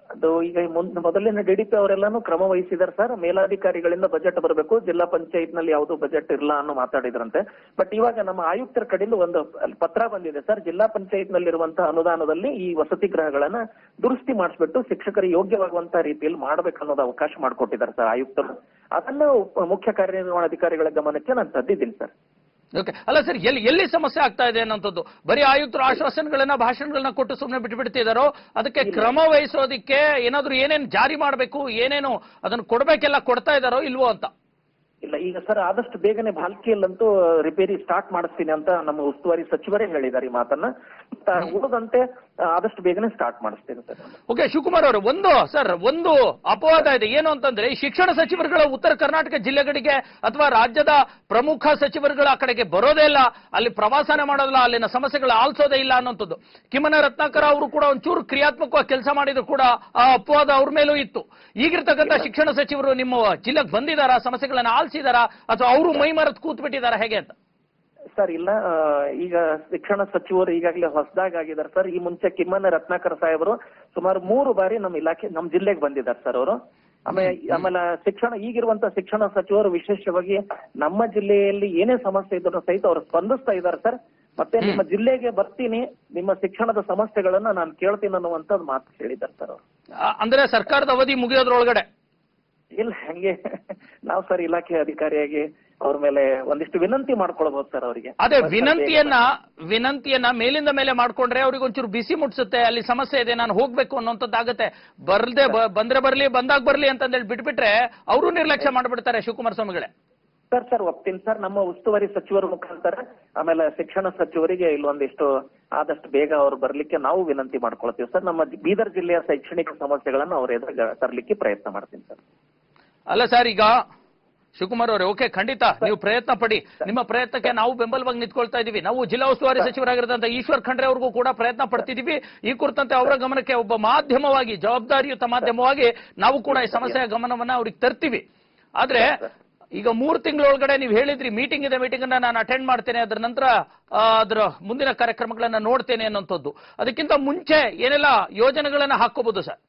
ಅದು ಈಗ ಈ ಮುಂದ್ ಮೊದಲಿನ ಡಿಡಿಪಿ ಅವರೆಲ್ಲಾನು ಕ್ರಮ ವಹಿಸಿದಾರೆ ಸರ್ ಮೇಲಾಧಿಕಾರಿಗಳಿಂದ ಬಜೆಟ್ ಬರಬೇಕು ಜಿಲ್ಲಾ ಪಂಚಾಯತ್ ನಲ್ಲಿ ಯಾವುದು ಬಜೆಟ್ ಇಲ್ಲ ಅನ್ನೋ ಮಾತಾಡಿದ್ರಂತೆ ಬಟ್ ಇವಾಗ ನಮ್ಮ ಆಯುಕ್ತರ ಕಡೆಯಿಂದ ಒಂದು ಪತ್ರ ಬಂದಿದೆ ಸರ್ ಜಿಲ್ಲಾ ಪಂಚಾಯತ್ ನಲ್ಲಿರುವಂತಹ ಅನುದಾನದಲ್ಲಿ ಈ ವಸತಿ ಗೃಹಗಳನ್ನ ದುರಸ್ತಿ ಮಾಡಿಸ್ಬಿಟ್ಟು ಶಿಕ್ಷಕರಿಗೆ ಯೋಗ್ಯವಾಗುವಂತಹ ರೀತಿಯಲ್ಲಿ ಮಾಡ್ಬೇಕು ಅನ್ನೋದು ಅವಕಾಶ ಮಾಡಿಕೊಟ್ಟಿದ್ದಾರೆ ಸರ್ ಆಯುಕ್ತರು ಅದನ್ನ ಉಪ- ಮುಖ್ಯ ಕಾರ್ಯನಿರ್ವಹಣಾಧಿಕಾರಿಗಳ ಗಮನಕ್ಕೆ ನಾನು ತಂದಿದ್ದೀನಿ ಸರ್
ಓಕೆ ಅಲ್ಲ ಸರ್ ಎಲ್ಲಿ ಎಲ್ಲಿ ಸಮಸ್ಯೆ ಆಗ್ತಾ ಇದೆ ಅನ್ನೋಂಥದ್ದು ಬರೀ ಆಯುಕ್ತರು ಆಶ್ವಾಸನೆಗಳನ್ನ ಭಾಷಣಗಳನ್ನ ಕೊಟ್ಟು ಸುಮ್ಮನೆ ಬಿಟ್ಬಿಡ್ತಿದಾರೋ ಅದಕ್ಕೆ ಕ್ರಮ ವಹಿಸೋದಿಕ್ಕೆ ಏನಾದ್ರು ಏನೇನು ಜಾರಿ ಮಾಡಬೇಕು ಏನೇನು ಅದನ್ನು ಕೊಡ್ಬೇಕೆಲ್ಲ ಕೊಡ್ತಾ ಇದಾರೋ ಇಲ್ವೋ ಅಂತ
ಇಲ್ಲ ಈಗ ಸರ್ ಆದಷ್ಟು ಬೇಗನೆ ಭಾಲ್ಕಿಯಲ್ಲಂತೂ ರಿಪೇರಿ ಸ್ಟಾರ್ಟ್ ಮಾಡಿಸ್ತೀನಿ ಅಂತ ನಮ್ಮ ಉಸ್ತುವಾರಿ ಸಚಿವರೇ ಹೇಳಿದ್ದಾರೆ ಈ ಮಾತನ್ನ ಮತ್ತ ಉಳಿದಂತೆ ಆ, ಆದಷ್ಟು ಬೇಗನೆ ಸ್ಟಾರ್ಟ್ ಮಾಡಿಸ್ತೀನಿ ಸರ್
ಓಕೆ ಶಿವಕುಮಾರ್ ಅವರು ಒಂದು ಸರ್ ಒಂದು ಅಪವಾದ ಇದೆ ಏನು ಅಂತಂದ್ರೆ ಈ ಶಿಕ್ಷಣ ಸಚಿವರುಗಳ ಉತ್ತರ ಕರ್ನಾಟಕ ಜಿಲ್ಲೆಗಳಿಗೆ ಅಥವಾ ರಾಜ್ಯದ ಪ್ರಮುಖ ಸಚಿವರುಗಳ ಆ ಕಡೆಗೆ ಬರೋದೇ ಇಲ್ಲ ಅಲ್ಲಿ ಪ್ರವಾಸನೆ ಮಾಡೋದಿಲ್ಲ ಅಲ್ಲಿನ ಸಮಸ್ಯೆಗಳು ಆಲಿಸೋದೇ ಇಲ್ಲ ಅನ್ನೋಂಥದ್ದು ಕಿಮ್ಮನ ರತ್ನಾಕರ ಅವರು ಕೂಡ ಒಂಚೂರು ಕ್ರಿಯಾತ್ಮಕವಾಗಿ ಕೆಲಸ ಮಾಡಿದ್ರು ಕೂಡ ಆ ಅಪವಾದ ಅವ್ರ ಮೇಲೂ ಇತ್ತು ಈಗಿರ್ತಕ್ಕಂಥ ಶಿಕ್ಷಣ ಸಚಿವರು ನಿಮ್ಮ ಜಿಲ್ಲೆಗೆ ಬಂದಿದಾರಾ ಸಮಸ್ಯೆಗಳನ್ನ ಆಲಿಸಿದಾರಾ ಅಥವಾ ಅವರು ಮೈ ಮರೆತು ಕೂತ್ ಬಿಟ್ಟಿದಾರಾ ಹೇಗೆ ಅಂತ
ಸರ್ ಇಲ್ಲ ಆ, ಈಗ ಶಿಕ್ಷಣ ಸಚಿವರು ಈಗಾಗಲೇ ಹೊಸದಾಗಿ ಆಗಿದ್ದಾರೆ ಸರ್ ಈ ಮುಂಚೆ ಕಿಮ್ಮನ ರತ್ನಾಕರ್ ಸಾಹೇಬರು ಸುಮಾರು ಮೂರು ಬಾರಿ ನಮ್ಮ ಇಲಾಖೆ ನಮ್ಮ ಜಿಲ್ಲೆಗೆ ಬಂದಿದ್ದಾರೆ ಸರ್ ಅವರು ಆಮೇಲೆ ಆಮೇಲೆ ಶಿಕ್ಷಣ ಈಗಿರುವಂತ ಶಿಕ್ಷಣ ಸಚಿವರು ವಿಶೇಷವಾಗಿ ನಮ್ಮ ಜಿಲ್ಲೆಯಲ್ಲಿ ಏನೇ ಸಮಸ್ಯೆ ಇದ್ರೂ ಸಹಿತ ಅವರು ಸ್ಪಂದಿಸ್ತಾ ಇದ್ದಾರೆ ಸರ್ ಮತ್ತೆ ನಿಮ್ಮ ಜಿಲ್ಲೆಗೆ ಬರ್ತೀನಿ ನಿಮ್ಮ ಶಿಕ್ಷಣದ ಸಮಸ್ಯೆಗಳನ್ನ ನಾನು ಕೇಳ್ತೀನಿ ಅನ್ನುವಂಥದ್ದು ಮಾತು ಹೇಳಿದ್ದಾರೆ ಸರ್ ಅವರು
ಆ, ಅಂದ್ರೆ ಸರ್ಕಾರದ ಅವಧಿ ಮುಗಿಯೋದ್ರೊಳಗಡೆ
ಇಲ್ಲ ಹಂಗೆ ನಾವು ಸರ್ ಇಲಾಖೆ ಅಧಿಕಾರಿಯಾಗಿ ಅವ್ರ ಮೇಲೆ ಒಂದಿಷ್ಟು ವಿನಂತಿ ಮಾಡ್ಕೊಳ್ಬಹುದು ಸರ್ ಅವರಿಗೆ
ಅದೇ ವಿನಂತಿಯನ್ನ ವಿನಂತಿಯನ್ನ ಮೇಲಿಂದ ಮೇಲೆ ಮಾಡ್ಕೊಂಡ್ರೆ ಅವ್ರಿಗೆ ಒಂಚೂರು ಬಿಸಿ ಮುಟ್ಸುತ್ತೆ ಅಲ್ಲಿ ಸಮಸ್ಯೆ ಇದೆ ನಾನು ಹೋಗ್ಬೇಕು ಅನ್ನೋಂಥದ್ದಾಗತ್ತೆ ಬರ್ದೆ ಬ- ಬಂದ್ರೆ ಬರ್ಲಿ ಬಂದಾಗ ಬರ್ಲಿ ಅಂತಂದೇಳಿ ಬಿಟ್ಬಿಟ್ರೆ ಅವರು ನಿರ್ಲಕ್ಷ್ಯ ಮಾಡ್ಬಿಡ್ತಾರೆ ಶಿವಕುಮಾರ ಸ್ವಾಮಿಗಳೇ
ಸರ್ ಸರ್ ಒಪ್ತೀನಿ ಸರ್ ನಮ್ಮ ಉಸ್ತುವಾರಿ ಸಚಿವರ ಮುಖಾಂತರ ಆಮೇಲೆ ಶಿಕ್ಷಣ ಸಚಿವರಿಗೆ ಇಲ್ಲೊಂದಿಷ್ಟು ಆದಷ್ಟು ಬೇಗ ಅವ್ರು ಬರ್ಲಿಕ್ಕೆ ನಾವು ವಿನಂತಿ ಮಾಡ್ಕೊಳ್ತೀವಿ ಸರ್ ನಮ್ಮ ಜಿ- ಬೀದರ್ ಜಿಲ್ಲೆಯ ಶೈಕ್ಷಣಿಕ ಸಮಸ್ಯೆಗಳನ್ನು ಅವ್ರ ಎದುರು ತರಲಿಕ್ಕೆ ಪ್ರಯತ್ನ ಮಾಡ್ತೀನಿ ಸರ್
ಅಲ್ಲ ಸರ್ ಈಗ ಶಿವಕುಮಾರ್ ಅವರೇ ಓಕೆ ಖಂಡಿತ ನೀವು ಪ್ರಯತ್ನ ಪಡಿ ನಿಮ್ಮ ಪ್ರಯತ್ನಕ್ಕೆ ನಾವು ಬೆಂಬಲವಾಗಿ ನಿಂತ್ಕೊಳ್ತಾ ಇದೀವಿ ನಾವು ಜಿಲ್ಲಾ ಉಸ್ತುವಾರಿ ಸಚಿವರಾಗಿರೋದಂತ ಈಶ್ವರ್ ಖಂಡ್ರೆ ಅವ್ರಿಗೂ ಕೂಡ ಪ್ರಯತ್ನ ಪಡ್ತಿದೀವಿ ಈ ಕುರಿತಂತೆ ಅವರ ಗಮನಕ್ಕೆ ಒಬ್ಬ ಮಾಧ್ಯಮವಾಗಿ ಜವಾಬ್ದಾರಿಯುತ ಮಾಧ್ಯಮವಾಗಿ ನಾವು ಕೂಡ ಈ ಸಮಸ್ಯೆಯ ಗಮನವನ್ನ ಅವ್ರಿಗೆ ತರ್ತೀವಿ ಆದ್ರೆ ಈಗ ಮೂರು ತಿಂಗಳೊಳಗಡೆ ನೀವು ಹೇಳಿದ್ರಿ ಮೀಟಿಂಗ್ ಇದೆ ಮೀಟಿಂಗ್ ಅನ್ನ ನಾನು ಅಟೆಂಡ್ ಮಾಡ್ತೇನೆ ಅದರ ನಂತರ ಆ, ಅದರ ಮುಂದಿನ ಕಾರ್ಯಕ್ರಮಗಳನ್ನ ನೋಡ್ತೇನೆ ಅನ್ನೋಂಥದ್ದು ಅದಕ್ಕಿಂತ ಮುಂಚೆ ಏನೆಲ್ಲ ಯೋಜನೆಗಳನ್ನ ಹಾಕೋಬಹುದು ಸರ್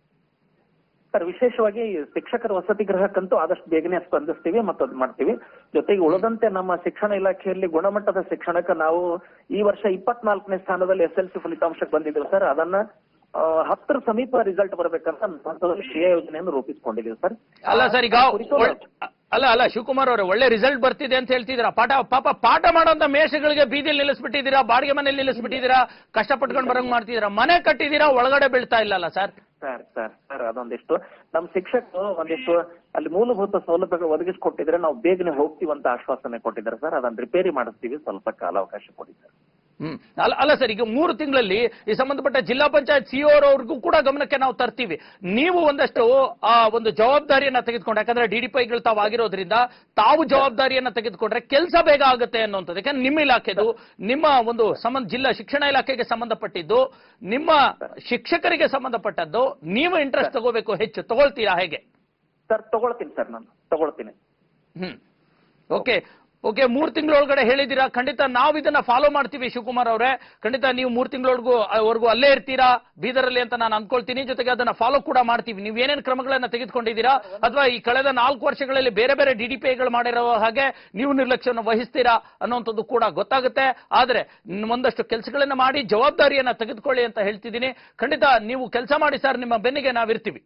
ಸರ್ ವಿಶೇಷವಾಗಿ ಶಿಕ್ಷಕರ ವಸತಿ ಗೃಹಕ್ಕಂತೂ ಆದಷ್ಟು ಬೇಗನೆ ಸ್ಪಂದಿಸ್ತೀವಿ ಮತ್ತು ಅದ್ ಮಾಡ್ತೀವಿ ಜೊತೆಗೆ ಉಳಿದಂತೆ ನಮ್ಮ ಶಿಕ್ಷಣ ಇಲಾಖೆಯಲ್ಲಿ ಗುಣಮಟ್ಟದ ಶಿಕ್ಷಣಕ್ಕೆ ನಾವು ಈ ವರ್ಷ ಇಪ್ಪತ್ನಾಲ್ಕನೇ ಸ್ಥಾನದಲ್ಲಿ ಎಸ್ ಎಲ್ ಸಿ ಫಲಿತಾಂಶಕ್ಕೆ ಬಂದಿದ್ದೀವಿ ಸರ್ ಅದನ್ನ ಆ, ಹತ್ತರ ಸಮೀಪ ರಿಸಲ್ಟ್ ಬರ್ಬೇಕಂತ ಹಂತದಲ್ಲಿ ಕ್ರಿಯಾ ಯೋಜನೆಯನ್ನು ರೂಪಿಸಿಕೊಂಡಿದ್ದೀವಿ ಸರ್
ಅಲ್ಲ ಸರ್ ಈಗ
ಆ ಕುರಿತು
ಒಳ್- ಅಲ್ಲ ಅಲ್ಲ ಶಿವಕುಮಾರ್ ಅವರೇ ಒಳ್ಳೆ ರಿಸಲ್ಟ್ ಬರ್ತಿದೆ ಅಂತ ಹೇಳ್ತಿದ್ದೀರಾ ಪಾಠ ಪಾಪ ಪಾಠ ಮಾಡೋಂತ ಮೇಷಗಳಿಗೆ ಬೀದಿಲಿ ನಿಲ್ಲಿಸ್ಬಿಟ್ಟಿದ್ದೀರಾ ಬಾಡಿಗೆ ಮನೇಲಿ ನಿಲ್ಲಿಸ್ಬಿಟ್ಟಿದ್ದೀರಾ ಕಷ್ಟಪಟ್ಕೊಂಡು ಬರಂಗ್ ಮಾಡ್ತಿದ್ದೀರಾ ಮನೆ ಕಟ್ಟಿದ್ದೀರಾ ಒಳಗಡೆ ಬೀಳ್ತಾ ಇಲ್ಲಲ್ಲ ಸರ್
ಸರ್ ಸರ್ ಸರ್ ಅದೊಂದಿಷ್ಟು ನಮ್ಮ ಶಿಕ್ಷಕರು ಒಂದಿಷ್ಟು ಅಲ್ಲಿ ಮೂಲಭೂತ ಸೌಲಭ್ಯಗಳು ಒದಗಿಸಿಕೊಟ್ಟಿದ್ರೆ ನಾವು ಬೇಗನೆ ಹೋಗ್ತೀವಿ ಅಂತ ಆಶ್ವಾಸನೆ ಕೊಟ್ಟಿದ್ದಾರೆ ಸರ್ ಅದನ್ನ ರಿಪೇರಿ ಮಾಡಿಸ್ತೀವಿ ಸ್ವಲ್ಪ ಕಾಲಾವಕಾಶ ಕೊಡಿ ಸರ್
ಹ್ಮ್ ಅಲ್ಲ ಅಲ್ಲ ಸರ್ ಈಗ ಮೂರು ತಿಂಗಳಲ್ಲಿ ಈ ಸಂಬಂಧಪಟ್ಟ ಜಿಲ್ಲಾ ಪಂಚಾಯತ್ ಸಿಒ ಅವ್ರಿಗೂ ಕೂಡ ಗಮನಕ್ಕೆ ನಾವು ತರ್ತೀವಿ ನೀವು ಒಂದಷ್ಟು ಆ ಒಂದು ಜವಾಬ್ದಾರಿಯನ್ನ ತೆಗೆದುಕೊಂಡು ಯಾಕಂದ್ರೆ ಡಿಡಿಪಿಗಳು ತಾವು ಆಗಿರೋದ್ರಿಂದ ತಾವು ಜವಾಬ್ದಾರಿಯನ್ನ ತೆಗೆದುಕೊಂಡ್ರೆ ಕೆಲಸ ಬೇಗ ಆಗುತ್ತೆ ಅನ್ನುವಂಥದ್ದು ಯಾಕಂದ್ರೆ ನಿಮ್ಮ ಇಲಾಖೆದು ನಿಮ್ಮ ಒಂದು ಸಂಬಂಧ ಜಿಲ್ಲಾ ಶಿಕ್ಷಣ ಇಲಾಖೆಗೆ ಸಂಬಂಧಪಟ್ಟಿದ್ದು ನಿಮ್ಮ ಶಿಕ್ಷಕರಿಗೆ ಸಂಬಂಧಪಟ್ಟದ್ದು ನೀವು ಇಂಟ್ರೆಸ್ಟ್ ತಗೋಬೇಕು ಹೆಚ್ಚು ತಗೊಳ್ತೀರಾ ಹೇಗೆ
ಸರ್ ತಗೊಳ್ತೀನಿ ಸರ್ ನಾನು ತಗೊಳ್ತೀನಿ
ಹ್ಮ್ ಓಕೆ ಓಕೆ ಮೂರ್ ತಿಂಗಳೊಳಗಡೆ ಹೇಳಿದ್ದೀರಾ ಖಂಡಿತ ನಾವು ಇದನ್ನ ಫಾಲೋ ಮಾಡ್ತೀವಿ ಶಿವಕುಮಾರ್ ಅವರೇ ಖಂಡಿತ ನೀವು ಮೂರ್ ತಿಂಗಳೊಳಗೂ ವರ್ಗೂ ಅಲ್ಲೇ ಇರ್ತೀರಾ ಬೀದರಲ್ಲಿ ಅಂತ ನಾನು ಅನ್ಕೊಳ್ತೀನಿ ಜೊತೆಗೆ ಅದನ್ನ ಫಾಲೋ ಕೂಡ ಮಾಡ್ತೀವಿ ನೀವು ಏನೇನು ಕ್ರಮಗಳನ್ನ ತೆಗೆದುಕೊಂಡಿದ್ದೀರಾ ಅಥವಾ ಈ ಕಳೆದ ನಾಲ್ಕು ವರ್ಷಗಳಲ್ಲಿ ಬೇರೆ ಬೇರೆ ಡಿಡಿಪಿಗಳು ಮಾಡಿರೋ ಹಾಗೆ ನೀವು ನಿರ್ಲಕ್ಷ್ಯವನ್ನು ವಹಿಸ್ತೀರಾ ಅನ್ನುವಂಥದ್ದು ಕೂಡ ಗೊತ್ತಾಗುತ್ತೆ ಆದ್ರೆ ನ್- ಒಂದಷ್ಟು ಕೆಲಸಗಳನ್ನ ಮಾಡಿ ಜವಾಬ್ದಾರಿಯನ್ನ ತೆಗೆದುಕೊಳ್ಳಿ ಅಂತ ಹೇಳ್ತಿದ್ದೀನಿ ಖಂಡಿತ ನೀವು ಕೆಲಸ ಮಾಡಿ ಸರ್ ನಿಮ್ಮ ಬೆನ್ನಿಗೆ ನಾವಿರ್ತೀವಿ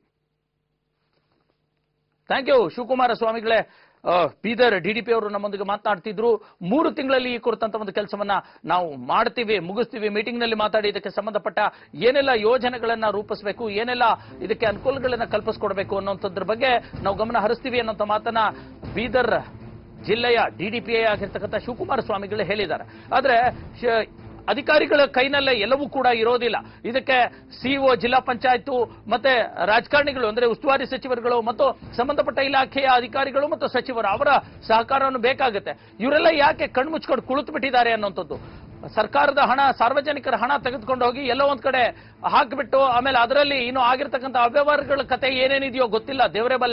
ಥ್ಯಾಂಕ್ ಯು ಶಿವಕುಮಾರ ಸ್ವಾಮಿಗಳೇ ಆ, ಬೀದರ್ ಡಿಡಿಪಿ ಅವರು ನಮ್ಮೊಂದಿಗೆ ಮಾತನಾಡ್ತಿದ್ರು ಮೂರು ತಿಂಗಳಲ್ಲಿ ಈ ಕುರಿತಂತ ಒಂದು ಕೆಲಸವನ್ನ ನಾವು ಮಾಡ್ತೀವಿ ಮುಗಿಸ್ತೀವಿ ಮೀಟಿಂಗ್ ನಲ್ಲಿ ಮಾತಾಡಿ ಇದಕ್ಕೆ ಸಂಬಂಧಪಟ್ಟ ಏನೆಲ್ಲ ಯೋಜನೆಗಳನ್ನ ರೂಪಿಸಬೇಕು ಏನೆಲ್ಲ ಇದಕ್ಕೆ ಅನುಕೂಲಗಳನ್ನ ಕಲ್ಪಿಸ್ಕೊಡ್ಬೇಕು ಅನ್ನೋಂಥದ್ರ ಬಗ್ಗೆ ನಾವು ಗಮನ ಹರಿಸ್ತೀವಿ ಅನ್ನೋಂಥ ಮಾತನ್ನ ಬೀದರ್ ಜಿಲ್ಲೆಯ ಡಿಡಿಪಿಐ ಆಗಿರ್ತಕ್ಕಂಥ ಶಿವಕುಮಾರ ಸ್ವಾಮಿಗಳು ಹೇಳಿದ್ದಾರೆ ಆದ್ರೆ ಶ- ಅಧಿಕಾರಿಗಳ ಕೈನಲ್ಲೇ ಎಲ್ಲವೂ ಕೂಡ ಇರೋದಿಲ್ಲ ಇದಕ್ಕೆ ಸಿಇಒ ಜಿಲ್ಲಾ ಪಂಚಾಯತ್ ಮತ್ತೆ ರಾಜಕಾರಣಿಗಳು ಅಂದ್ರೆ ಉಸ್ತುವಾರಿ ಸಚಿವರುಗಳು ಮತ್ತು ಸಂಬಂಧಪಟ್ಟ ಇಲಾಖೆಯ ಅಧಿಕಾರಿಗಳು ಮತ್ತು ಸಚಿವರು ಅವರ ಸಹಕಾರವನ್ನು ಬೇಕಾಗುತ್ತೆ ಇವರೆಲ್ಲ ಯಾಕೆ ಕಣ್ಮುಚ್ಕೊಂಡು ಕುಳಿತು ಬಿಟ್ಟಿದ್ದಾರೆ ಅನ್ನುವಂಥದ್ದು ಸರ್ಕಾರದ ಹಣ ಸಾರ್ವಜನಿಕರ ಹಣ ತೆಗೆದುಕೊಂಡು ಹೋಗಿ ಎಲ್ಲೋ ಒಂದ್ ಕಡೆ ಹಾಕಿಬಿಟ್ಟು ಆಮೇಲೆ ಅದರಲ್ಲಿ ಇನ್ನು ಆಗಿರ್ತಕ್ಕಂಥ ಅವ್ಯವಹಾರಗಳ ಕತೆ ಏನೇನಿದೆಯೋ ಗೊತ್ತಿಲ್ಲ ದೇವರೇ ಬಲ್ಲ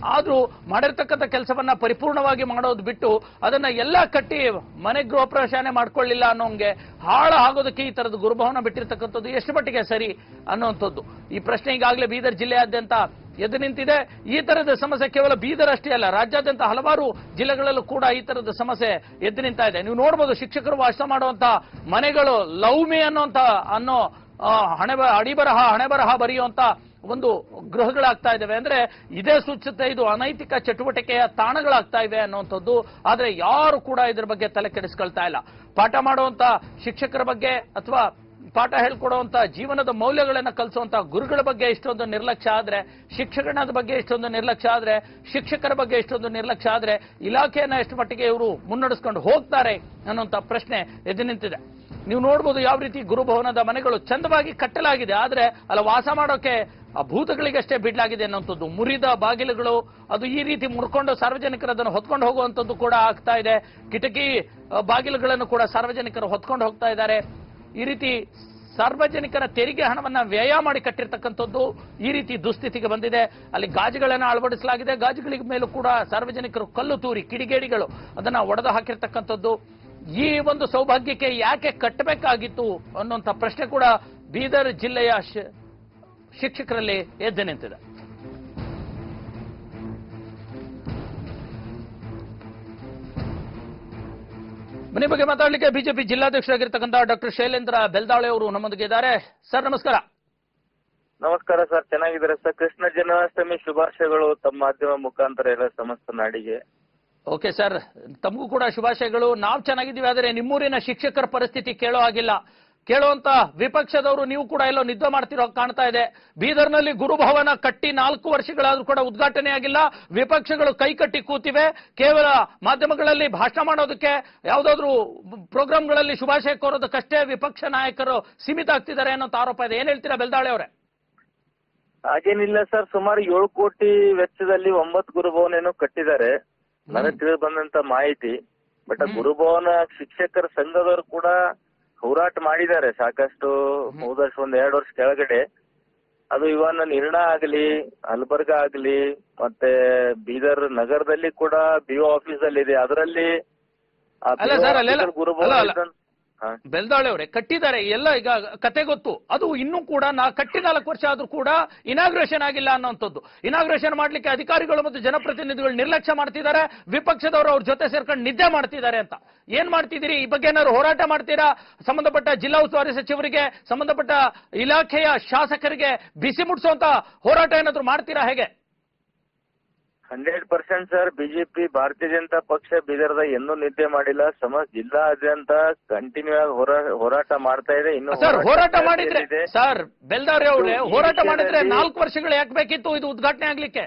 ಆದ್ರೂ ಮಾಡಿರ್ತಕ್ಕಂಥ ಕೆಲಸವನ್ನ ಪರಿಪೂರ್ಣವಾಗಿ ಮಾಡೋದು ಬಿಟ್ಟು ಅದನ್ನ ಎಲ್ಲ ಕಟ್ಟಿ ಮನೆ ಗೃಹ ಪ್ರವೇಶನೇ ಮಾಡ್ಕೊಳ್ಳಿಲ್ಲ ಅನ್ನೋಂಗೆ ಹಾಳ ಆಗೋದಕ್ಕೆ ಈ ತರದ ಗುರುಭವನ ಬಿಟ್ಟಿರ್ತಕ್ಕಂಥದ್ದು ಎಷ್ಟು ಮಟ್ಟಿಗೆ ಸರಿ ಅನ್ನುವಂಥದ್ದು ಈ ಪ್ರಶ್ನೆ ಈಗಾಗಲೇ ಬೀದರ್ ಜಿಲ್ಲೆಯಾದ್ಯಂತ ಎದ್ದು ನಿಂತಿದೆ ಈ ತರದ ಸಮಸ್ಯೆ ಕೇವಲ ಬೀದರ್ ಅಷ್ಟೇ ಅಲ್ಲ ರಾಜ್ಯಾದ್ಯಂತ ಹಲವಾರು ಜಿಲ್ಲೆಗಳಲ್ಲೂ ಕೂಡ ಈ ತರದ ಸಮಸ್ಯೆ ಎದ್ದು ನಿಂತಾ ಇದೆ ನೀವು ನೋಡ್ಬೋದು ಶಿಕ್ಷಕರು ವಾಸ ಮಾಡುವಂತ ಮನೆಗಳು ಲವ್ ಮೇ ಅನ್ನೋಂತ ಅನ್ನೋ ಆ, ಹಣೆ ಬ- ಅಡಿಬರಹ ಹಣೆ ಬರಹ ಬರೆಯುವಂತ ಒಂದು ಗೃಹಗಳಾಗ್ತಾ ಇದಾವೆ ಅಂದ್ರೆ ಇದೇ ಸೂಚಿಸುತ್ತೆ ಇದು ಅನೈತಿಕ ಚಟುವಟಿಕೆಯ ತಾಣಗಳಾಗ್ತಾ ಇವೆ ಅನ್ನುವಂಥದ್ದು ಆದ್ರೆ ಯಾರು ಕೂಡ ಇದ್ರ ಬಗ್ಗೆ ತಲೆ ಕೆಡಿಸ್ಕೊಳ್ತಾ ಇಲ್ಲ ಪಾಠ ಮಾಡುವಂತ ಶಿಕ್ಷಕರ ಬಗ್ಗೆ ಅಥವಾ ಪಾಠ ಹೇಳ್ಕೊಡುವಂತ ಜೀವನದ ಮೌಲ್ಯಗಳನ್ನ ಕಲಿಸುವಂತ ಗುರುಗಳ ಬಗ್ಗೆ ಇಷ್ಟೊಂದು ನಿರ್ಲಕ್ಷ್ಯ ಆದ್ರೆ ಶಿಕ್ಷಕನದ ಬಗ್ಗೆ ಇಷ್ಟೊಂದು ನಿರ್ಲಕ್ಷ್ಯ ಆದ್ರೆ ಶಿಕ್ಷಕರ ಬಗ್ಗೆ ಇಷ್ಟೊಂದು ನಿರ್ಲಕ್ಷ್ಯ ಆದ್ರೆ ಇಲಾಖೆಯನ್ನ ಎಷ್ಟು ಮಟ್ಟಿಗೆ ಇವರು ಮುನ್ನಡೆಸ್ಕೊಂಡು ಹೋಗ್ತಾರೆ ಅನ್ನುವಂತ ಪ್ರಶ್ನೆ ಎದ್ದು ನಿಂತಿದೆ ನೀವು ನೋಡ್ಬೋದು ಯಾವ ರೀತಿ ಗುರುಭವನದ ಮನೆಗಳು ಚಂದವಾಗಿ ಕಟ್ಟಲಾಗಿದೆ ಆದ್ರೆ ಅಲ್ಲ ವಾಸ ಮಾಡೋಕೆ ಆ ಭೂತಗಳಿಗಷ್ಟೇ ಬಿಡ್ಲಾಗಿದೆ ಅನ್ನುವಂಥದ್ದು ಮುರಿದ ಬಾಗಿಲುಗಳು ಅದು ಈ ರೀತಿ ಮುರ್ಕೊಂಡು ಸಾರ್ವಜನಿಕರು ಅದನ್ನು ಹೊತ್ಕೊಂಡು ಹೋಗುವಂಥದ್ದು ಕೂಡ ಆಗ್ತಾ ಇದೆ ಕಿಟಕಿ ಆ, ಬಾಗಿಲುಗಳನ್ನು ಕೂಡ ಸಾರ್ವಜನಿಕರು ಹೊತ್ಕೊಂಡು ಹೋಗ್ತಾ ಇದ್ದಾರೆ ಈ ರೀತಿ ಸಾರ್ವಜನಿಕರ ತೆರಿಗೆ ಹಣವನ್ನ ವ್ಯಯ ಮಾಡಿ ಕಟ್ಟಿರ್ತಕ್ಕಂಥದ್ದು ಈ ರೀತಿ ದುಸ್ಥಿತಿಗೆ ಬಂದಿದೆ ಅಲ್ಲಿ ಗಾಜುಗಳನ್ನು ಅಳವಡಿಸಲಾಗಿದೆ ಗಾಜುಗಳಿಗೆ ಮೇಲೂ ಕೂಡ ಸಾರ್ವಜನಿಕರು ಕಲ್ಲು ತೂರಿ ಕಿಡಿಗೇಡಿಗಳು ಅದನ್ನ ಒಡೆದು ಹಾಕಿರ್ತಕ್ಕಂಥದ್ದು ಈ ಒಂದು ಸೌಭಾಗ್ಯಕ್ಕೆ ಯಾಕೆ ಕಟ್ಟಬೇಕಾಗಿತ್ತು ಅನ್ನುವಂಥ ಪ್ರಶ್ನೆ ಕೂಡ ಬೀದರ್ ಜಿಲ್ಲೆಯ ಶಿ- ಶಿಕ್ಷಕರಲ್ಲಿ ಎದ್ದು ನಿಂತಿದೆ ಮನೆ ಬಗ್ಗೆ ಮಾತಾಡಲಿಕ್ಕೆ ಬಿಜೆಪಿ ಜಿಲ್ಲಾಧ್ಯಕ್ಷರಾಗಿರ್ತಕ್ಕಂಥ ಡಾಕ್ಟರ್ ಶೈಲೇಂದ್ರ ಬೆಲ್ದಾಳೆ ಅವರು ನಮ್ಮೊಂದಿಗೆ ಇದ್ದಾರೆ ಸರ್ ನಮಸ್ಕಾರ
ನಮಸ್ಕಾರ ಸರ್ ಚೆನ್ನಾಗಿದ್ದಾರೆ ಸರ್ ಕೃಷ್ಣ ಜನ್ಮಾಷ್ಟಮಿ ಶುಭಾಶಯಗಳು ತಮ್ಮ ಮಾಧ್ಯಮ ಮುಖಾಂತರ ಎಲ್ಲ ಸಮಸ್ತ ನಾಡಿಗೆ
ಓಕೆ ಸರ್ ತಮಗೂ ಕೂಡ ಶುಭಾಶಯಗಳು ನಾವು ಚೆನ್ನಾಗಿದ್ದೀವಿ ಆದರೆ ನಿಮ್ಮೂರಿನ ಶಿಕ್ಷಕರ ಪರಿಸ್ಥಿತಿ ಕೇಳೋ ಆಗಿಲ್ಲ ಕೇಳುವಂತ ವಿಪಕ್ಷದವರು ನೀವು ಕೂಡ ಎಲ್ಲೋ ನಿದ್ದೆ ಮಾಡ್ತಿರೋ ಹಾಗೆ ಕಾಣ್ತಾ ಇದೆ ಬೀದರ್ನಲ್ಲಿ ಗುರುಭವನ ಕಟ್ಟಿ ನಾಲ್ಕು ವರ್ಷಗಳಾದ್ರೂ ಕೂಡ ಉದ್ಘಾಟನೆ ಆಗಿಲ್ಲ ವಿಪಕ್ಷಗಳು ಕೈ ಕಟ್ಟಿ ಕೂತಿವೆ ಕೇವಲ ಮಾಧ್ಯಮಗಳಲ್ಲಿ ಭಾಷಣ ಮಾಡೋದಕ್ಕೆ ಯಾವುದಾದ್ರೂ ಪ್ರೋಗ್ರಾಂಗಳಲ್ಲಿ ಶುಭಾಶಯ ಕೋರೋದಕ್ಕಷ್ಟೇ ವಿಪಕ್ಷ ನಾಯಕರು ಸೀಮಿತ ಆಗ್ತಿದ್ದಾರೆ ಅನ್ನೋ ಆರೋಪ ಇದೆ ಏನ್ ಹೇಳ್ತೀರಾ ಬೆಲ್ದಾಳೆ ಅವರೇ
ಹಾಗೇನಿಲ್ಲ ಸರ್ ಸುಮಾರು ಏಳು ಕೋಟಿ ವೆಚ್ಚದಲ್ಲಿ ಒಂಬತ್ತು ಗುರುಭವನ ಏನೋ ಕಟ್ಟಿದ್ದಾರೆ ನನಗೆ ತಿಳಿದು ಬಂದಂತ ಮಾಹಿತಿ ಬಟ್
ಹ್ಮ್.
ಗುರುಭವನ ಶಿಕ್ಷಕರ ಸಂಘದವರು ಕೂಡ ಹೋರಾಟ ಮಾಡಿದ್ದಾರೆ ಸಾಕಷ್ಟು ಹೋದ ವರ್ಷ ಒಂದ್ ಎರಡು ವರ್ಷ ಕೆಳಗಡೆ ಅದು ಇವನ್ ನಿರ್ಣಯ ಆಗಲಿ ಅಲ್ಬರ್ಗ ಆಗಲಿ ಮತ್ತೆ ಬೀದರ್ ನಗರದಲ್ಲಿ ಕೂಡ ಬಿಒ ಆಫೀಸ್ ಅಲ್ಲಿ ಇದೆ ಅದರಲ್ಲಿ ಆ
ಅಲ್ಲ
BO
ಸರ್, ಅಲ್ಲೆಲ್ಲ-
officer ಗುರುಭವನ
ಅಲ್ಲ, ಅಲ್ಲ.
ಇದನ್ನ- ಹಾ.
ಬೆಲ್ದಾಳೆ ಅವರೇ ಕಟ್ಟಿದ್ದಾರೆ ಎಲ್ಲ ಈಗ ಕತೆ ಗೊತ್ತು ಅದು ಇನ್ನೂ ಕೂಡ ನಾ ಕಟ್ಟಿ ನಾಲ್ಕು ವರ್ಷ ಆದ್ರೂ ಕೂಡ ಇನಾಗ್ರೇಷನ್ ಆಗಿಲ್ಲ ಅನ್ನೋಂಥದ್ದು ಇನಾಗ್ರೇಷನ್ ಮಾಡ್ಲಿಕ್ಕೆ ಅಧಿಕಾರಿಗಳು ಮತ್ತು ಜನಪ್ರತಿನಿಧಿಗಳು ನಿರ್ಲಕ್ಷ್ಯ ಮಾಡ್ತಿದ್ದಾರೆ ವಿಪಕ್ಷದವರು ಅವ್ರ ಜೊತೆ ಸೇರ್ಕೊಂಡು ನಿದ್ದೆ ಮಾಡ್ತಿದ್ದಾರೆ ಅಂತ ಏನ್ ಮಾಡ್ತಿದ್ದೀರಿ ಈ ಬಗ್ಗೆ ಏನಾದ್ರು ಹೋರಾಟ ಮಾಡ್ತೀರಾ ಸಂಬಂಧಪಟ್ಟ ಜಿಲ್ಲಾ ಉಸ್ತುವಾರಿ ಸಚಿವರಿಗೆ ಸಂಬಂಧಪಟ್ಟ ಇಲಾಖೆಯ ಶಾಸಕರಿಗೆ ಬಿಸಿ ಮುಟ್ಸುವಂತ ಹೋರಾಟ ಏನಾದ್ರು ಮಾಡ್ತೀರಾ ಹೇಗೆ
ಹಂಡ್ರೆಡ್ ಪರ್ಸೆಂಟ್ ಸರ್ ಬಿಜೆಪಿ ಭಾರತೀಯ ಜನತಾ ಪಕ್ಷ ಬೀದರ್ದಾಗ ಎಂದೂ ನಿದ್ದೆ ಮಾಡಿಲ್ಲ ಸಮ ಜಿಲ್ಲಾದ್ಯಂತ ಕಂಟಿನ್ಯೂ ಆಗಿ ಹೋರಾ- ಹೋರಾಟ ಮಾಡ್ತಾ ಇದೆ ಇನ್ನು
ಸರ್ ಹೋರಾಟ ಮಾಡಿದ್ರೆ
ನಡೆಯಲಿದೆ.
ಸರ್ ಬೆಲ್ದಾರೆ ಅವರೇ
ಇದು ಈ
ಹೋರಾಟ ಮಾಡಿದ್ರೆ
ವಿಷಯದಲ್ಲಿ-
ನಾಲ್ಕು ವರ್ಷಗಳು ಯಾಕೆ ಬೇಕಿತ್ತು ಇದು ಉದ್ಘಾಟನೆ ಆಗ್ಲಿಕ್ಕೆ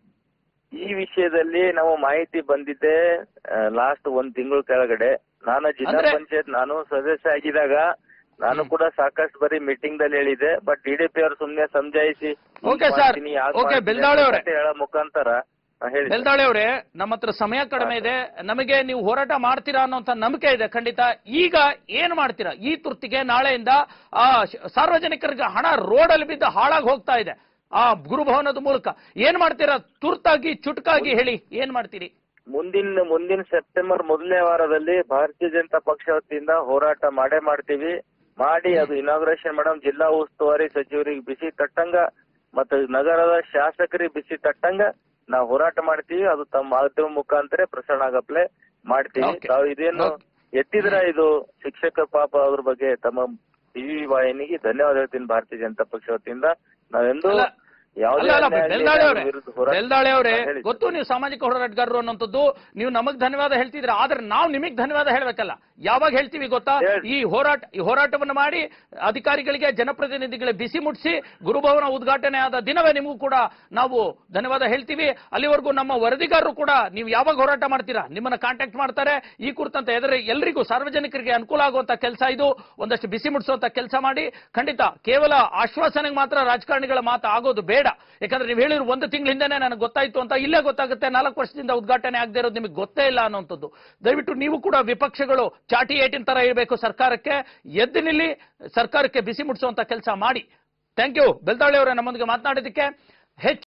ಈ ವಿಷಯದಲ್ಲಿ ನಾವು ಮಾಹಿತಿ ಬಂದಿದ್ದೆ ಲಾಸ್ಟ್ ಒಂದ್ ತಿಂಗಳು ಕೆಳಗಡೆ ನಾನು ಜಿಲ್ಲಾ
ಅಂದ್ರೆ-
ಪಂಚಾಯತ್ ನಾನು ಸದಸ್ಯ ಆಗಿದಾಗ ನಾನು ಕೂಡ ಸಾಕಷ್ಟು ಬರೀ ಮೀಟಿಂಗ್ ದಲ್ಲಿ ಹೇಳಿದೆ ಬಟ್ ಡಿಡಿಪಿ ಅವರು ಸುಮ್ನೆ ಸಮಜಾಯಿಸಿ ಈಗ
Okay, sir.
ಮಾಡ್ತೀನಿ, ಆಗ
Okay,
ಮಾಡ್ತೀನಿ
ಬೆಲ್ದಾಳೆ ಅವ್ರೆ.
ಅಂತ ಹೇಳೋ ಮುಖಾಂತರ ಹಾ, ಹೇಳಿ sir.
ಬೆಲ್ದಾಳೆ ಅವರೇ ನಮ್ಮ ಹತ್ರ ಸಮಯ ಕಡಿಮೆ ಇದೆ ನಮಗೆ ನೀವು ಹೋರಾಟ ಮಾಡ್ತೀರಾ ಅನ್ನೋಂತ ನಂಬಿಕೆ ಇದೆ ಖಂಡಿತ ಈಗ ಏನ್ ಮಾಡ್ತೀರಾ ಈ ತುರ್ತಿಗೆ ನಾಳೆಯಿಂದ ಆ ಶ- ಸಾರ್ವಜನಿಕರಿಗೆ ಹಣ ರೋಡಲ್ಲಿ ಬಿದ್ದು ಹಾಳಾಗಿ ಹೋಗ್ತಾ ಇದೆ ಆ ಗುರುಭವನದ ಮೂಲಕ ಏನ್ ಮಾಡ್ತೀರಾ ತುರ್ತಾಗಿ ಚುಟುಕಾಗಿ ಹೇಳಿ ಏನ್ ಮಾಡ್ತೀರಿ
ಮುಂದಿನ ಮುಂದಿನ ಸೆಪ್ಟೆಂಬರ್ ಮೊದಲನೇ ವಾರದಲ್ಲಿ ಭಾರತೀಯ ಜನತಾ ಪಕ್ಷ ವತಿಯಿಂದ ಹೋರಾಟ ಮಾಡೇ ಮಾಡ್ತೀವಿ ಮಾಡಿ ಅದು ಇನಾಗ್ರೇಷನ್ ಮಾಡಮ್ ಜಿಲ್ಲಾ ಉಸ್ತುವಾರಿ ಸಚಿವರಿಗೆ ಬಿಸಿ ತಟ್ಟಂಗ ಮತ್ತು ನಗರದ ಶಾಸಕರಿಗೆ ಬಿಸಿ ತಟ್ಟಂಗ ನಾವು ಹೋರಾಟ ಮಾಡ್ತೀವಿ ಅದು ತಮ್ಮ ಮಾಧ್ಯಮ ಮುಖಾಂತರ ಪ್ರಸಾರ ಆಗಪ್ಲೆ ಮಾಡ್ತೀವಿ
Okay.
ತಾವು ಇದೇನು
Okay.
ಎತ್ತಿದ್ರ ಇದು ಶಿಕ್ಷಕ ಪಾಪ ಅದ್ರ ಬಗ್ಗೆ ತಮ್ಮ ಟಿವಿ ವಾಹಿನಿಗೆ ಧನ್ಯವಾದ ಹೇಳ್ತೀನಿ ಭಾರತೀಯ ಜನತಾ ಪಕ್ಷ ವತಿಯಿಂದ ನಾವೆಂದೂ
ಅಲ್ಲ,
ಯಾವುದೇ
ಅಲ್ಲ ಅಲ್ಲ
ಅನ್ಯಾಯ ಆಗಲಿ,
ಬೆಲ್ದಾಳೆ ಅವರೇ
ವಿರುದ್ಧ ಹೋರಾಟ-
ಬೆಲ್ದಾಳೆ ಅವರೇ
ಹಾ, ಹೇಳಿ sir.
ಗೊತ್ತು ನೀವು ಸಾಮಾಜಿಕ ಹೋರಾಟಗಾರರು ಅನ್ನೋಂಥದ್ದು ನೀವು ನಮಗ್ ಧನ್ಯವಾದ ಹೇಳ್ತಿದ್ರೆ ಆದ್ರೆ ನಾವು ನಿಮಗ್ ಧನ್ಯವಾದ ಹೇಳ್ಬೇಕಲ್ಲ ಯಾವಾಗ ಹೇಳ್ತೀವಿ ಗೊತ್ತಾ
ಹೇಳಿ.
ಈ ಹೋರಾಟ ಈ ಹೋರಾಟವನ್ನು ಮಾಡಿ ಅಧಿಕಾರಿಗಳಿಗೆ ಜನಪ್ರತಿನಿಧಿಗಳಿಗೆ ಬಿಸಿ ಮುಟ್ಟಿಸಿ ಗುರುಭವನ ಉದ್ಘಾಟನೆ ಆದ ದಿನವೇ ನಿಮಗೂ ಕೂಡ ನಾವು ಧನ್ಯವಾದ ಹೇಳ್ತೀವಿ ಅಲ್ಲಿವರೆಗೂ ನಮ್ಮ ವರದಿಗಾರರು ಕೂಡ ನೀವು ಯಾವಾಗ ಹೋರಾಟ ಮಾಡ್ತೀರಾ ನಿಮ್ಮನ್ನ ಕಾಂಟ್ಯಾಕ್ಟ್ ಮಾಡ್ತಾರೆ ಈ ಕುರಿತಂತೆ ಎದುರು ಎಲ್ರಿಗೂ ಸಾರ್ವಜನಿಕರಿಗೆ ಅನುಕೂಲ ಆಗುವಂತ ಕೆಲಸ ಇದು ಒಂದಷ್ಟು ಬಿಸಿ ಮುಟ್ಟಿಸುವಂತ ಕೆಲಸ ಮಾಡಿ ಖಂಡಿತ ಕೇವಲ ಆಶ್ವಾಸನೆಗೆ ಮಾತ್ರ ರಾಜಕಾರಣಿಗಳ ಮಾತು ಆಗೋದು ಬೇಡ ಯಾಕಂದ್ರೆ ನೀವು ಹೇಳಿದ್ರು ಒಂದು ತಿಂಗಳ ಹಿಂದೆನೆ ನನಗೆ ಗೊತ್ತಾಯ್ತು ಅಂತ ಇಲ್ಲೇ ಗೊತ್ತಾಗುತ್ತೆ ನಾಲ್ಕು ವರ್ಷದಿಂದ ಉದ್ಘಾಟನೆ ಆಗದೆ ಇರೋದು ನಿಮಗೆ ಗೊತ್ತೇ ಇಲ್ಲ ಅನ್ನುವಂಥದ್ದು ದಯವಿಟ್ಟು ನೀವು ಕೂಡ ವಿಪಕ್ಷಗಳು ಚಾಟಿ ಏಟಿನ ತರ ಇರಬೇಕು ಸರ್ಕಾರಕ್ಕೆ ಎದ್ದು ನಿಲ್ಲಿ ಸರ್ಕಾರಕ್ಕೆ ಬಿಸಿ ಮುಟ್ಟಿಸುವಂತ ಕೆಲಸ ಮಾಡಿ ಥ್ಯಾಂಕ್ ಯು ಬೆಲ್ದಾಳಿ ಅವರೇ ನಮ್ಮೊಂದಿಗೆ ಮಾತನಾಡಿದ್ದಕ್ಕೆ ಹೆಚ್ಚು